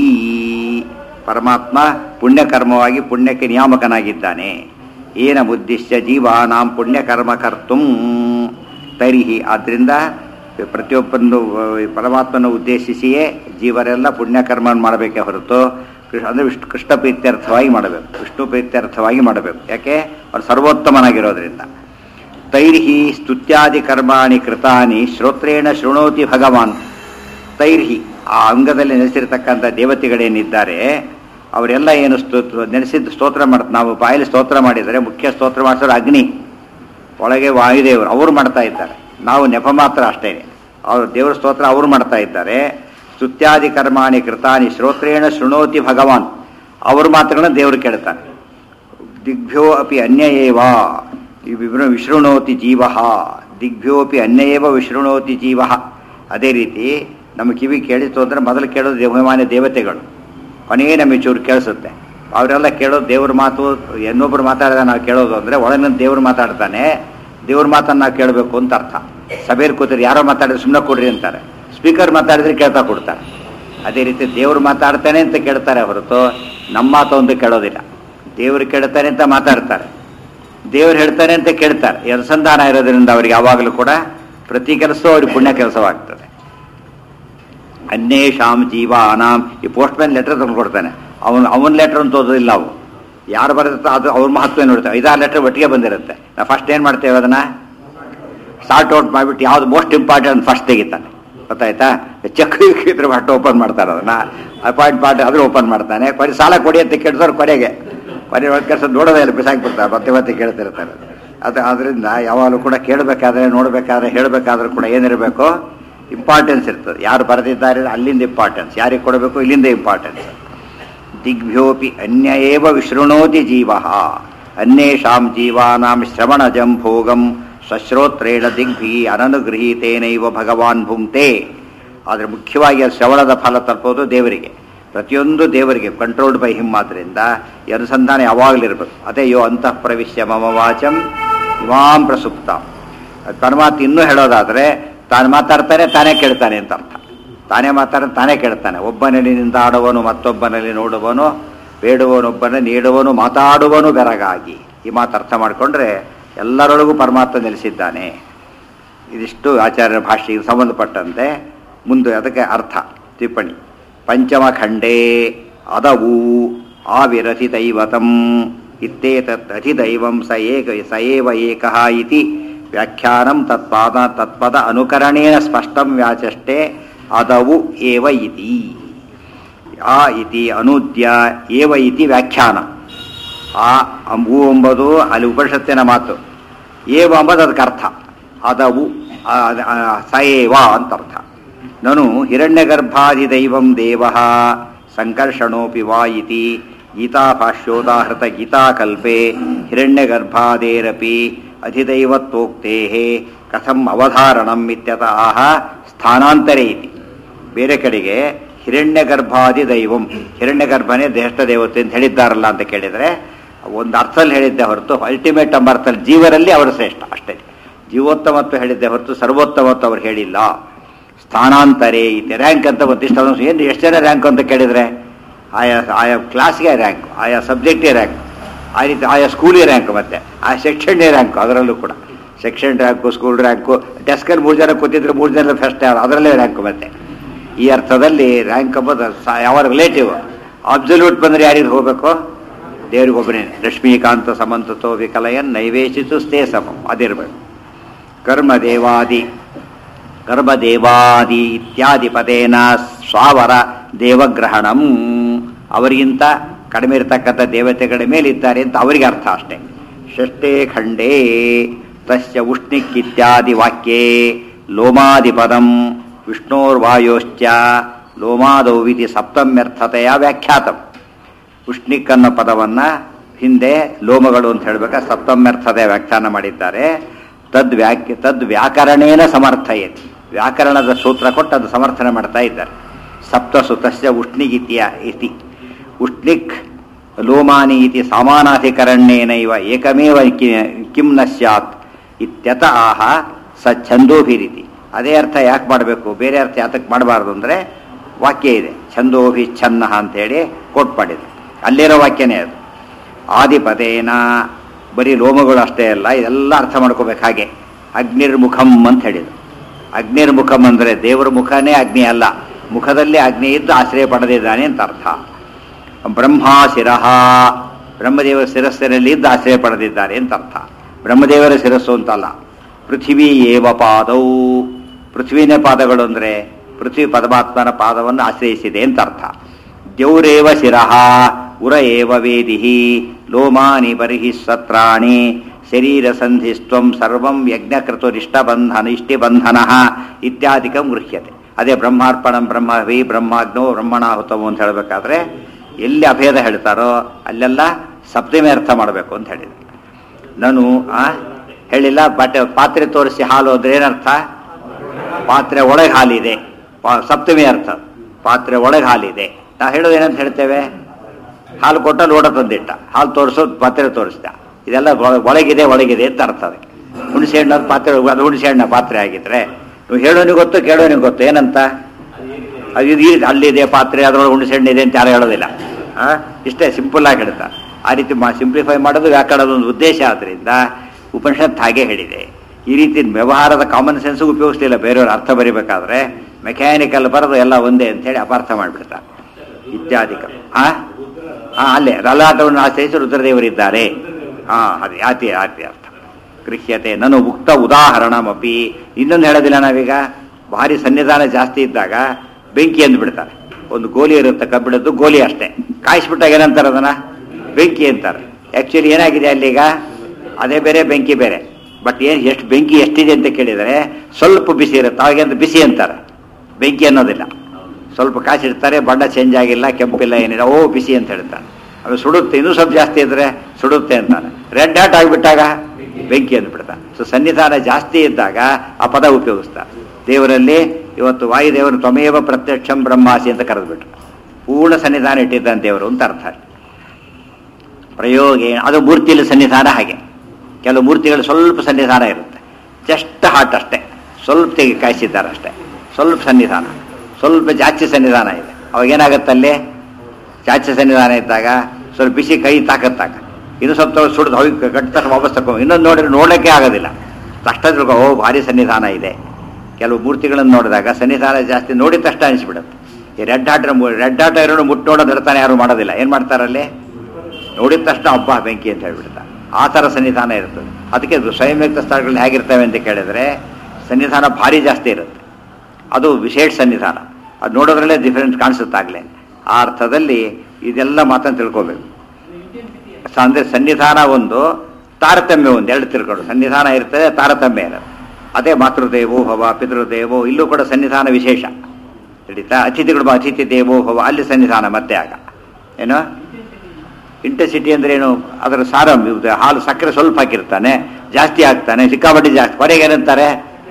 ಪರಮಾತ್ಮ ಪುಣ್ಯಕರ್ಮವಾಗಿ ಪುಣ್ಯಕ್ಕೆ ನಿಯಾಮಕನಾಗಿದ್ದಾನೆ ಏನ ಉದ್ದೇಶ ಜೀವಾನಾಂ ಪುಣ್ಯಕರ್ಮ ಕರ್ತುಂ ತರಿಹಿ ಆದ್ದರಿಂದ ಪ್ರತಿಯೊಬ್ಬನ್ನು ಪರಮಾತ್ಮನ ಉದ್ದೇಶಿಸಿಯೇ ಜೀವರೆಲ್ಲ ಪುಣ್ಯಕರ್ಮವನ್ನು ಮಾಡಬೇಕೇ ಹೊರತು ಕೃಷ್ಣ ಅಂದರೆ ವಿಷ್ಣು ಕೃಷ್ಣ ಪ್ರೀತ್ಯರ್ಥವಾಗಿ ಮಾಡಬೇಕು ವಿಷ್ಣು ಪ್ರೀತ್ಯರ್ಥವಾಗಿ ಮಾಡಬೇಕು ಯಾಕೆ ಅವ್ರು ಸರ್ವೋತ್ತಮನಾಗಿರೋದ್ರಿಂದ ತೈರ್ಹಿ ಸ್ತುತ್ಯಾದಿ ಕರ್ಮಾಣಿ ಕೃತಾನಿ ಶ್ರೋತ್ರೇಣ ಶೃಣೋತಿ ಭಗವಾನ್ ತೈರ್ಹಿ ಆ ಅಂಗದಲ್ಲಿ ನೆಲೆಸಿರ್ತಕ್ಕಂಥ ದೇವತೆಗಳೇನಿದ್ದಾರೆ ಅವರೆಲ್ಲ ಏನು ಸ್ತೋತ್ರ ನೆನೆಸಿದ್ದು ಸ್ತೋತ್ರ ಮಾಡ್ತಾರೆ ನಾವು ಬಾಯಲ್ಲಿ ಸ್ತೋತ್ರ ಮಾಡಿದರೆ ಮುಖ್ಯ ಸ್ತೋತ್ರ ಮಾಡಿಸೋರು ಅಗ್ನಿ ಒಳಗೆ ವಾಯುದೇವರು ಅವರು ಮಾಡ್ತಾ ಇದ್ದಾರೆ ನಾವು ನೆಪ ಮಾತ್ರ ಅಷ್ಟೇ ಅವರು ದೇವರ ಸ್ತೋತ್ರ ಅವರು ಮಾಡ್ತಾ ಇದ್ದಾರೆ ಸ್ತುತ್ಯಾದಿ ಕರ್ಮಾಣಿ ಕೃತಾನಿ ಶ್ರೋತ್ರೇಣ ಶೃಣೋತಿ ಭಗವಾನ್ ಅವ್ರ ಮಾತುಗಳನ್ನ ದೇವರು ಕೇಳ್ತಾನೆ ದಿಗ್ಭ್ಯೋ ಅಪಿ ಅನ್ಯ ಏವ ಈ ವಿಭ್ರ- ವಿಶೃಣೋತಿ ಜೀವ ದಿಗ್ಭ್ಯೋ ಅಪಿ ಅನ್ಯ ಏವ ವಿಶೃಣೋತಿ ಜೀವ ಅದೇ ರೀತಿ ನಮ್ಮ ಕಿವಿ ಕೇಳಿತು ಅಂದರೆ ಮೊದಲು ಕೇಳೋದು ದೇವಮಾನ್ಯ ದೇವತೆಗಳು ಕೊನೆಯೇ ನಮಗೆ ಚೂರು ಕೇಳಿಸುತ್ತೆ ಅವರೆಲ್ಲ ಕೇಳೋದು ದೇವ್ರ ಮಾತು ಇನ್ನೊಬ್ರು ಮಾತಾಡಿದ ನಾವು ಕೇಳೋದು ಅಂದರೆ ಒಳಗಿನ ದೇವ್ರು ಮಾತಾಡ್ತಾನೆ ದೇವ್ರ ಮಾತನ್ನು ನಾವು ಕೇಳಬೇಕು ಅಂತ ಅರ್ಥ ಸಭೆಯಲ್ಲಿ ಕೂತಿದ್ರೆ ಯಾರೋ ಮಾತಾಡಿದ್ರೆ ಸುಮ್ಮನೆ ಕೊಡ್ರಿ ಅಂತಾರೆ ಸ್ಪೀಕರ್ ಮಾತಾಡಿದ್ರೆ ಕೇಳ್ತಾ ಕೊಡ್ತಾರೆ ಅದೇ ರೀತಿ ದೇವ್ರು ಮಾತಾಡ್ತಾನೆ ಅಂತ ಕೇಳ್ತಾರೆ ಹೊರತು ನಮ್ಮ ಮಾತು ಒಂದು ಕೇಳೋದಿಲ್ಲ ದೇವ್ರು ಕೇಳ್ತಾನೆ ಅಂತ ಮಾತಾಡ್ತಾರೆ ದೇವ್ರು ಹೇಳ್ತಾನೆ ಅಂತ ಕೇಳ್ತಾರೆ ಈ ಅನುಸಂಧಾನ ಇರೋದ್ರಿಂದ ಅವ್ರಿಗೆ ಯಾವಾಗಲೂ ಕೂಡ ಪ್ರತಿ ಕೆಲಸವೂ ಅವ್ರಿಗೆ ಪುಣ್ಯ ಕೆಲಸವಾಗ್ತದೆ ಅನ್ಯೇಷಾಂ ಜೀವಾನಾಂ ಈ ಪೋಸ್ಟ್ಮ್ಯಾನ್ ಲೆಟರ್ ತಂದು ಕೊಡ್ತಾನೆ ಅವನು ಅವನ ಲೆಟರ್ ಅಂತ ಓದೋದಿಲ್ಲ ಅವು ಯಾರು ಬರುತ್ತೆ ಅದು ಅವ್ರ ಮಹತ್ವ ನೋಡ್ತೇವೆ ಐದಾರು ಲೆಟರ್ ಒಟ್ಟಿಗೆ ಬಂದಿರುತ್ತೆ ನಾವು ಫಸ್ಟ್ ಏನು ಮಾಡ್ತೇವೆ ಅದನ್ನ ಸಾರ್ಟ್ ಔಟ್ ಮಾಡಿಬಿಟ್ಟು ಯಾವ್ದು ಮೋಸ್ಟ್ ಇಂಪಾರ್ಟೆಂಟ್ ಫಸ್ಟ್ ತೆಗಿತಾನೆ ಗೊತ್ತಾಯ್ತಾ ಚೆಕ್ ಇದ್ರೆ ಫಸ್ಟ್ ಓಪನ್ ಮಾಡ್ತಾರೆ ಅದನ್ನ ಅಪಾಯಿಂಟ್ ಪಾರ್ಟ್ ಆದ್ರೂ ಓಪನ್ ಮಾಡ್ತಾನೆ ಕೊನೆ ಸಾಲ ಕೊಡಿ ಅಂತ ಕೇಳಿದವ್ರು ಕೊನೆಗೆ ಕೊನೆ ಒಂದು ಕೆಲಸ ನೋಡೋದೇ ಇಲ್ಲ ಬಿಸಾಕ್ಬಿಡ್ತಾರೆ ಮತ್ತೆ ಮತ್ತೆ ಕೇಳ್ತಿರ್ತಾರೆ ಅದು ಅದರಿಂದ ಯಾವಾಗಲೂ ಕೂಡ ಕೇಳಬೇಕಾದ್ರೆ ನೋಡಬೇಕಾದ್ರೆ ಹೇಳಬೇಕಾದ್ರೂ ಕೂಡ ಏನಿರಬೇಕು ಇಂಪಾರ್ಟೆನ್ಸ್ ಇರ್ತದೆ ಯಾರು ಬರೆದಿದ್ದಾರೆ ಅಲ್ಲಿಂದ ಇಂಪಾರ್ಟೆನ್ಸ್ ಯಾರಿಗೆ ಕೊಡಬೇಕು ಇಲ್ಲಿಂದ ಇಂಪಾರ್ಟೆನ್ಸ್ ದಿಗ್ಭ್ಯೋಪಿ ಅನ್ಯ ಏವ ವಿಶೃಣೋತಿ ಜೀವ ಅನ್ಯೇಷಾಂ ಜೀವಾನಾಂ ಶ್ರವಣಜಂ ಭೋಗಂ ಸಶ್ರೋತ್ರೇಣ ದಿಗ್ಭಿ ಅನನುಗೃಹೀತೇನೈವ ಭಗವಾನ್ ಭುಂಕ್ತೆ ಆದರೆ ಮುಖ್ಯವಾಗಿ ಅದು ಶ್ರವಣದ ಫಲ ತಲುಪೋದು ದೇವರಿಗೆ ಪ್ರತಿಯೊಂದು ದೇವರಿಗೆ ಕಂಟ್ರೋಲ್ಡ್ ಬೈ ಹಿಮ್ ಆದ್ದರಿಂದ ಈ ಅನುಸಂಧಾನ ಯಾವಾಗಲಿರ್ಬೇಕು ಅದೇ ಯೋ ಅಂತಃ ಪ್ರವಿಶ್ಯ ಮಮ ವಾಚಂ ಇಮಾಂ ಪ್ರಸುಪ್ತ ಪರಮಾತ್ಮ ಇನ್ನೂ ಹೇಳೋದಾದರೆ ತಾನು ಮಾತಾಡ್ತಾನೆ ತಾನೇ ಕೇಳ್ತಾನೆ ಅಂತ ಅರ್ಥ ತಾನೇ ಮಾತಾಡ ತಾನೇ ಕೇಳ್ತಾನೆ ಒಬ್ಬನಲ್ಲಿ ನಿಂದಾಡುವನು ಮತ್ತೊಬ್ಬನಲ್ಲಿ ನೋಡುವನು ಬೇಡುವನೊಬ್ಬನ ನೀಡುವನು ಮಾತಾಡುವನು ಬೆರಗಾಗಿ ಈ ಮಾತು ಅರ್ಥ ಮಾಡಿಕೊಂಡ್ರೆ ಎಲ್ಲರೊಳಗೂ ಪರಮಾತ್ಮ ನೆಲೆಸಿದ್ದಾನೆ ಇದಿಷ್ಟು ಆಚಾರ್ಯರ ಭಾಷೆಗೆ ಸಂಬಂಧಪಟ್ಟಂತೆ ಮುಂದೆ ಅದಕ್ಕೆ ಅರ್ಥ ಟಿಪ್ಪಣಿ ಪಂಚಮ ಖಂಡೇ ಅದವು ಆವಿರಥಿತೈವತಂ ಇತ್ತೇತತ್ ಅಧಿದೈವಂ ಸ ಏಕ ಸ ಏವ ಏಕಃ ಇತಿ ವ್ಯಾಖ್ಯಾನಂ ತತ್ಪಾದ ತತ್ಪದ ಅನುಕರಣೇನ ಸ್ಪಷ್ಟಂ ವ್ಯಾಚಷ್ಟೆ ಅದವು ಏವ ಇತಿ ಆ ಇತಿ ಅನೂದ್ಯ ಏವ ಇತಿ ವ್ಯಾಖ್ಯಾನ ಆ ಅಂಬು ಎಂಬುದು ಅಲ್ಲಿ ಉಪನಿಷತ್ತಿನ ಮಾತು ಏವ ಎಂಬುದು ಅದಕ್ಕೆ ಅರ್ಥ ಅದವು ಆ- ಆ- ಸ ಏವ ಅಂತ ಅರ್ಥ ನಾನು ಹಿರಣ್ಯಗರ್ಭಾದಿದೈವಂ ದೇವ ಸಂಕರ್ಷಣೋಪಿ ವಾ ಇತಿ ಗೀತಾಭಾಷ್ಯೋದಾಹೃತ ಗೀತಾಕಲ್ಪೆ ಹಿರಣ್ಯಗರ್ಭಾದೇರಪಿ ಅಧಿದೈವತ್ವೋಕ್ತೆ ಕಥಂ ಅವಧಾರಣಂ ಇತ್ಯತಃ ಸ್ಥಾನಾಂತರೇ ಇತಿ ಬೇರೆ ಕಡೆಗೆ ಹಿರಣ್ಯಗರ್ಭಾದಿ ದೈವಂ ಹಿರಣ್ಯಗರ್ಭನೇ ದೇಷ್ಟ ದೇವತೆ ಅಂತ ಹೇಳಿದ್ದಾರಲ್ಲ ಅಂತ ಕೇಳಿದರೆ ಒಂದು ಅರ್ಥದಲ್ಲಿ ಹೇಳಿದ್ದೆ ಹೊರತು ಅಲ್ಟಿಮೇಟ್ ಎಂಬ ಅರ್ಥದಲ್ಲಿ ಜೀವರಲ್ಲಿ ಅವರು ಶ್ರೇಷ್ಠ ಅಷ್ಟೇ ಜೀವೋತ್ತಮತ್ವ ಹೇಳಿದ್ದೆ ಹೊರತು ಸರ್ವೋತ್ತಮತ್ವ ಅವ್ರು ಹೇಳಿಲ್ಲ ಸ್ಥಾನಾಂತರೇ ಇದೆ ರ್ಯಾಂಕ್ ಅಂತ ಒಂದಿಷ್ಟು ಅದೊಂದು ಏನು ಎಷ್ಟು ಜನ ರ್ಯಾಂಕ್ ಅಂತ ಕೇಳಿದರೆ ಆಯಾ ಆಯಾ ಕ್ಲಾಸ್ಗೆ ರ್ಯಾಂಕ್ ಆಯಾ ಸಬ್ಜೆಕ್ಟಿಗೆ ರ್ಯಾಂಕ್ ಆ ರೀತಿ ಆಯಾ ಸ್ಕೂಲಿಗೆ ರ್ಯಾಂಕ್ ಮತ್ತೆ ಆ ಸೆಕ್ಷನ್ಗೆ ರ್ಯಾಂಕು ಅದರಲ್ಲೂ ಕೂಡ ಸೆಕ್ಷನ್ ರ್ಯಾಂಕು ಸ್ಕೂಲ್ ರ್ಯಾಂಕು ಡೆಸ್ಕಲ್ಲಿ ಮೂರು ಜನ ಕೂತಿದ್ರೆ ಮೂರು ಜನ ಫಸ್ಟ್ ಯಾರು ಅದರಲ್ಲೇ ರ್ಯಾಂಕು ಮತ್ತೆ ಈ ಅರ್ಥದಲ್ಲಿ ರ್ಯಾಂಕ್ ಎಂಬುದು ಸ- ಯಾವ ರಿಲೇಟಿವ್ ಅಬ್ಸಲ್ಯೂಟ್ ಬಂದರೆ ಯಾರಿಗೆ ಹೋಗಬೇಕು ದೇವರಿಗೊಬ್ಬನೇ ಲಕ್ಷ್ಮೀಕಾಂತ ಸಮಂತತೋ ವಿಕಲಯನ್ ನೈವೇಶಿಸು ಸ್ಥೇ ಸಮಂ ಅದಿರಬೇಕು ಕರ್ಮದೇವಾದಿ ಕರ್ಮದೇವಾದಿ ಇತ್ಯಾದಿ ಪದೇನ ಸ್ವಾವರ ದೇವಗ್ರಹಣಂ ಅವರಿಗಿಂತ ಕಡಿಮೆ ಇರತಕ್ಕಂಥ ದೇವತೆಗಳ ಮೇಲೆ ಇದ್ದಾರೆ ಅಂತ ಅವರಿಗೆ ಅರ್ಥ ಅಷ್ಟೇ ಷಷ್ಠೇ ಖಂಡೇ ತಸ್ಯ ಉಷ್ಣಿಕ್ ಇತ್ಯಾದಿ ವಾಕ್ಯೇ ಲೋಮಾದಿಪದಂ ವಿಷ್ಣೋರ್ವಾಯೋಶ್ಚ ಲೋಮಾದೌವಿತಿ ಸಪ್ತಮ್ಯರ್ಥತೆಯ ವ್ಯಾಖ್ಯಾತಂ ಉಷ್ಣಿಕ್ ಅನ್ನೋ ಪದವನ್ನ ಹಿಂದೆ ಲೋಮಗಳು ಅಂತ ಹೇಳ್ಬೇಕಾ ಸಪ್ತಮ್ಯರ್ಥತೆಯ ವ್ಯಾಖ್ಯಾನ ಮಾಡಿದ್ದಾರೆ ತದ್ ವ್ಯಾಖ್ಯ ತದ್ ವ್ಯಾಕರಣೇನ ಸಮರ್ಥಯತಿ ವ್ಯಾಕರಣದ ಸೂತ್ರ ಕೊಟ್ಟು ಅದು ಸಮರ್ಥನೆ ಮಾಡ್ತಾ ಇದ್ದಾರೆ ಸಪ್ತಸುತಸ್ಯ ಉಷ್ಣಿಗಿತ್ಯ ಇತಿ ಉಷ್ಣಿಕ್ ಲೋಮಾನಿ ಇತಿ ಸಮಾನಾಧಿಕರಣ್ಯೇನೈವ ಏಕಮೇವ ಕಿ- ಕಿಂ ನ ಸ್ಯಾತ್ ಇತ್ಯತ ಆಹ ಸ ಛಂದೋಭಿರಿತಿ ಅದೇ ಅರ್ಥ ಯಾಕೆ ಮಾಡಬೇಕು ಬೇರೆ ಅರ್ಥ ಯಾತಕ್ಕೆ ಮಾಡಬಾರ್ದು ಅಂದರೆ ವಾಕ್ಯ ಇದೆ ಛಂದೋಭಿ ಛನ್ನ ಅಂತೇಳಿ ಕೋಟ್ ಮಾಡಿದೆ ಅಲ್ಲಿರೋ ವಾಕ್ಯನೇ ಅದು ಆದಿಪದೇನ ಬರೀ ಲೋಮಗಳು ಅಷ್ಟೇ ಅಲ್ಲ ಇದೆಲ್ಲ ಅರ್ಥ ಮಾಡ್ಕೋಬೇಕು ಹಾಗೆ ಅಗ್ನಿರ್ಮುಖಂ ಅಂತ ಹೇಳಿದ್ರು ಅಗ್ನಿರ್ಮುಖಂ ಅಂದರೆ ದೇವರ ಮುಖನೇ ಅಗ್ನಿ ಅಲ್ಲ ಮುಖದಲ್ಲಿ ಅಗ್ನಿ ಇದ್ದು ಆಶ್ರಯ ಪಡೆದಿದ್ದಾನೆ ಅಂತ ಅರ್ಥ ಬ್ರಹ್ಮ ಶಿರಹ ಬ್ರಹ್ಮದೇವರ ಶಿರಸ್ಸಿನಲ್ಲಿ ಇದ್ದು ಆಶ್ರಯ ಪಡೆದಿದ್ದಾರೆ ಅಂತ ಅರ್ಥ ಬ್ರಹ್ಮದೇವರ ಶಿರಸ್ಸು ಅಂತಲ್ಲ ಪೃಥ್ವಿ ಏವ ಪಾದೌ ಪೃಥ್ವಿನೇ ಪಾದಗಳು ಅಂದರೆ ಪೃಥ್ವಿ ಪರಮಾತ್ಮನ ಪಾದವನ್ನು ಆಶ್ರಯಿಸಿದೆ ಅಂತ ಅರ್ಥ ದ್ಯೌರೇವ ಶಿರಃ ಉರ ಏವ ವೇದಿ ಲೋಮಾನಿ ಬರ್ಹಿ ಸತ್ರಾಣಿ ಶರೀರ ಸಂಧಿಸ್ತ್ವಂ ಸರ್ವಂ ಯಜ್ಞಕೃತುರಿಷ್ಟಬಂಧನ ಇಷ್ಟಿಬಂಧನ ಇತ್ಯಾದಿಕಂ ಗೃಹ್ಯತೆ ಅದೇ ಬ್ರಹ್ಮಾರ್ಪಣಂ ಬ್ರಹ್ಮವಿ ಬ್ರಹ್ಮಾಗ್ನೋ ಬ್ರಹ್ಮಣಾಹುತಮು ಅಂತ ಹೇಳಬೇಕಾದ್ರೆ ಎಲ್ಲಿ ಅಭೇದ ಹೇಳ್ತಾರೋ ಅಲ್ಲೆಲ್ಲ ಸಪ್ತಮಿ ಅರ್ಥ ಮಾಡಬೇಕು ಅಂತ ಹೇಳಿದೆ ನಾನು ಆ ಹೇಳಿಲ್ಲ ಬಟ್ ಪಾತ್ರೆ ತೋರಿಸಿ ಹಾಲು ಅಂದ್ರೆ ಏನರ್ಥ ಪಾತ್ರೆ ಒಳಗೆ ಹಾಲಿದೆ ಪಾ- ಸಪ್ತಮಿ ಅರ್ಥ ಪಾತ್ರೆ ಒಳಗೆ ಹಾಲಿದೆ ನಾವು ಹೇಳೋದು ಏನಂತ ಹೇಳ್ತೇವೆ ಹಾಲು ಕೊಟ್ಟ ಲೋಟ ತಂದಿಟ್ಟ ಹಾಲು ತೋರಿಸೋದು ಪಾತ್ರೆ ತೋರಿಸ್ದ ಇದೆಲ್ಲ ಒಳ- ಒಳಗಿದೆ ಒಳಗಿದೆ ಅಂತ ಅರ್ಥ ಅದಕ್ಕೆ ಹುಣಸೆ ಹಣ್ಣು ಪಾತ್ರೆ ಅದು ಹುಣಸೆ ಹಣ್ಣ ಪಾತ್ರೆ ಆಗಿದ್ರೆ ನೀವು ಹೇಳೋನಿಗೆ ಗೊತ್ತು ಕೇಳೋನಿಗೆ ಗೊತ್ತು ಏನಂತ ಅದು ಇದು ಈ- ಅಲ್ಲಿದೆ ಪಾತ್ರೆ ಅದರೊಳಗೆ ಹುಣಸೆ ಹಣ್ಣು ಇದೆ ಅಂತ ಯಾರು ಹೇಳೋದಿಲ್ಲ ಆ? ಇಷ್ಟೇ ಸಿಂಪಲ್ ಆಗಿ ಹೇಳ್ತಾ ಆ ರೀತಿ ಮಾ ಸಿಂಪ್ಲಿಫೈ ಮಾಡೋದು ವ್ಯಾಕರಣದ ಒಂದು ಉದ್ದೇಶ ಆದ್ದರಿಂದ ಉಪನಿಷತ್ ಹಾಗೆ ಹೇಳಿದೆ ಈ ರೀತಿ ವ್ಯವಹಾರದ ಕಾಮನ್ ಸೆನ್ಸ್ ಉಪಯೋಗಿಸ್ಲಿಲ್ಲ ಬೇರೆಯವ್ರ ಅರ್ಥ ಬರಿಬೇಕಾದ್ರೆ ಮೆಕ್ಯಾನಿಕಲ್ ಬರೋದು ಎಲ್ಲ ಒಂದೇ ಅಂತೇಳಿ ಅಪಾರ್ಥ ಮಾಡಿಬಿಡ್ತಾರೆ ಇತ್ಯಾದಿಕ ಆ ಆ, ಅಲ್ಲೇ ಲಲಾಟವನ್ನು ಆಶ್ರಯಿಸಿ ರುದ್ರದೇವರಿದ್ದಾರೆ ಹಾ ಅದೇ ಆತಿ ಆತಿ ಅರ್ಥ ಗೃಹ್ಯತೆ ನಾನು ಉಕ್ತ ಉದಾಹರಣಮಪಿ ಇನ್ನೊಂದು ಹೇಳೋದಿಲ್ಲ ನಾವೀಗ ಭಾರಿ ಸನ್ನಿಧಾನ ಜಾಸ್ತಿ ಇದ್ದಾಗ ಬೆಂಕಿ ಅಂದ್ಬಿಡ್ತಾರೆ ಒಂದು ಗೋಲಿ ಇರುತ್ತೆ ಕಬ್ಬಿಣದ್ದು ಗೋಲಿ ಅಷ್ಟೇ ಕಾಯಿಸ್ಬಿಟ್ಟಾಗ ಏನಂತಾರೆ ಅದನ್ನ ಬೆಂಕಿ ಅಂತಾರೆ ಆ್ಯಕ್ಚುಲಿ ಏನಾಗಿದೆ ಅಲ್ಲೀಗ ಅದೇ ಬೇರೆ ಬೆಂಕಿ ಬೇರೆ ಬಟ್ ಏನು ಎಷ್ಟು ಬೆಂಕಿ ಎಷ್ಟಿದೆ ಅಂತ ಕೇಳಿದರೆ ಸ್ವಲ್ಪ ಬಿಸಿ ಇರುತ್ತೆ ಅವಾಗ ಅಂತ ಬಿಸಿ ಅಂತಾರೆ ಬೆಂಕಿ ಅನ್ನೋದಿಲ್ಲ ಸ್ವಲ್ಪ ಕಾಸಿಡ್ತಾರೆ ಬಣ್ಣ ಚೇಂಜ್ ಆಗಿಲ್ಲ ಕೆಂಪಿಲ್ಲ ಏನಿಲ್ಲ ಓ ಬಿಸಿ ಅಂತ ಹೇಳ್ತಾನೆ ಅದು ಸುಡುತ್ತೆ ಇನ್ನೂ ಸ್ವಲ್ಪ ಜಾಸ್ತಿ ಇದ್ರೆ ಸುಡುತ್ತೆ ಅಂತಾನೆ ರೆಡ್ ಹಾಟ್ ಆಗಿಬಿಟ್ಟಾಗ ಬೆಂಕಿ ಅಂದ್ಬಿಡ್ತಾನೆ ಸೊ ಸನ್ನಿಧಾನ ಜಾಸ್ತಿ ಇದ್ದಾಗ ಆ ಪದ ಉಪಯೋಗಿಸ್ತಾರೆ ದೇವರಲ್ಲಿ ಇವತ್ತು ವಾಯುದೇವರು ತ್ವಮೇವ ಪ್ರತ್ಯಕ್ಷಂ ಬ್ರಹ್ಮಾಸಿ ಅಂತ ಕರೆದ್ಬಿಟ್ರು ಪೂರ್ಣ ಸನ್ನಿಧಾನ ಇಟ್ಟಿದ್ದಾನೆ ದೇವರು ಅಂತ ಅರ್ಥ ಪ್ರಯೋಗ ಅದು ಮೂರ್ತಿಯಲ್ಲಿ ಸನ್ನಿಧಾನ ಹಾಗೆ ಕೆಲವು ಮೂರ್ತಿಗಳು ಸ್ವಲ್ಪ ಸನ್ನಿಧಾನ ಇರುತ್ತೆ ಜಸ್ಟ್ ಹಾಟ್ ಅಷ್ಟೇ ಸ್ವಲ್ಪ ತೆಗೆ ಕಾಯಿಸಿದ್ದಾರೆ ಅಷ್ಟೇ ಸ್ವಲ್ಪ ಸನ್ನಿಧಾನ ಸ್ವಲ್ಪ ಜಾಸ್ತಿ ಸನ್ನಿಧಾನ ಇದೆ ಅವಾಗ ಏನಾಗುತ್ತಲ್ಲಿ ಜಾಸ್ತಿ ಸನ್ನಿಧಾನ ಇದ್ದಾಗ ಸ್ವಲ್ಪ ಬಿಸಿ ಕೈ ತಾಕತ್ತಾಗ ಇನ್ನು ಸ್ವಲ್ಪ ತಗೊಳ್ಳಿ ಸುಡ್ದು ಹೋಗಿ ಗಟ್ಟ ತಕ್ಷಣ ವಾಪಸ್ ತಗೋ ಇನ್ನೊಂದು ನೋಡಿದ್ರೆ ನೋಡೋಕ್ಕೆ ಆಗೋದಿಲ್ಲ ತಕ್ಷಣ ತಿಳ್ಕೊ ಓ ಭಾರಿ ಸನ್ನಿಧಾನ ಇದೆ ಕೆಲವು ಮೂರ್ತಿಗಳನ್ನು ನೋಡಿದಾಗ ಸನ್ನಿಧಾನ ಜಾಸ್ತಿ ನೋಡಿದ ತಕ್ಷಣ ಅನಿಸ್ಬಿಡುತ್ತೆ ಈ ರೆಡ್ ಹಾಟ್ ರೆಡ್ ಹಾಟ್ ಇರೋನು ಮುಟ್ಟು ನೋಡೋದು ಇರ್ತಾನೆ ಯಾರು ಮಾಡೋದಿಲ್ಲ ಏನು ಮಾಡ್ತಾರಲ್ಲಿ ನೋಡಿದ ತಕ್ಷಣ ಹಬ್ಬ ಬೆಂಕಿ ಅಂತ ಹೇಳ್ಬಿಡ್ತಾರೆ ಆ ಥರ ಸನ್ನಿಧಾನ ಇರ್ತದೆ ಅದಕ್ಕೆ ಅದು ಸ್ವಯಂವ್ಯಕ್ತ ಸ್ಥಳಗಳಲ್ಲಿ ಹೇಗಿರ್ತವೆ ಅಂತ ಕೇಳಿದ್ರೆ ಸನ್ನಿಧಾನ ಭಾರಿ ಜಾಸ್ತಿ ಇರುತ್ತೆ ಅದು ವಿಶೇಷ ಸನ್ನಿಧಾನ ಅದು ನೋಡೋದ್ರಲ್ಲೇ ಡಿಫರೆನ್ಸ್ ಕಾಣಿಸುತ್ತಾಗಲೇ ಆ ಅರ್ಥದಲ್ಲಿ ಇದೆಲ್ಲ ಮಾತನ್ನು ತಿಳ್ಕೊಬೇಕು ಸ- ಅಂದ್ರೆ ಸನ್ನಿಧಾನ ಒಂದು ತಾರತಮ್ಯ ಒಂದು ಎರಡು ತಿಳ್ಕೊಂಡು ಸನ್ನಿಧಾನ ಇರ್ತದೆ ತಾರತಮ್ಯ ಇರುತ್ತೆ ಅದೇ ಮಾತೃದೇವೋ ಭವ ಪಿತೃದೇವೋ ಇಲ್ಲೂ ಕೂಡ ಸನ್ನಿಧಾನ ವಿಶೇಷ ಹಿಡಿತಾ ಅತಿಥಿಗಳು ಬಾ, ಅತಿಥಿ ದೇವೋ ಭವ ಅಲ್ಲಿ ಸನ್ನಿಧಾನ ಮತ್ತೆ ಆಗ ಏನು ಇಂಟೆನ್ಸಿಟಿ ಅಂದ್ರೆ ಏನು ಅದರ ಸಾರ ಇದು ಹಾಲು ಸಕ್ಕರೆ ಸ್ವಲ್ಪ ಹಾಕಿರ್ತಾನೆ ಜಾಸ್ತಿ ಹಾಕ್ತಾನೆ ಸಿಕ್ಕಾಪಟ್ಟೆ ಜಾಸ್ತಿ ಕೊನೆಗೆ ಏನಂತಾರೆ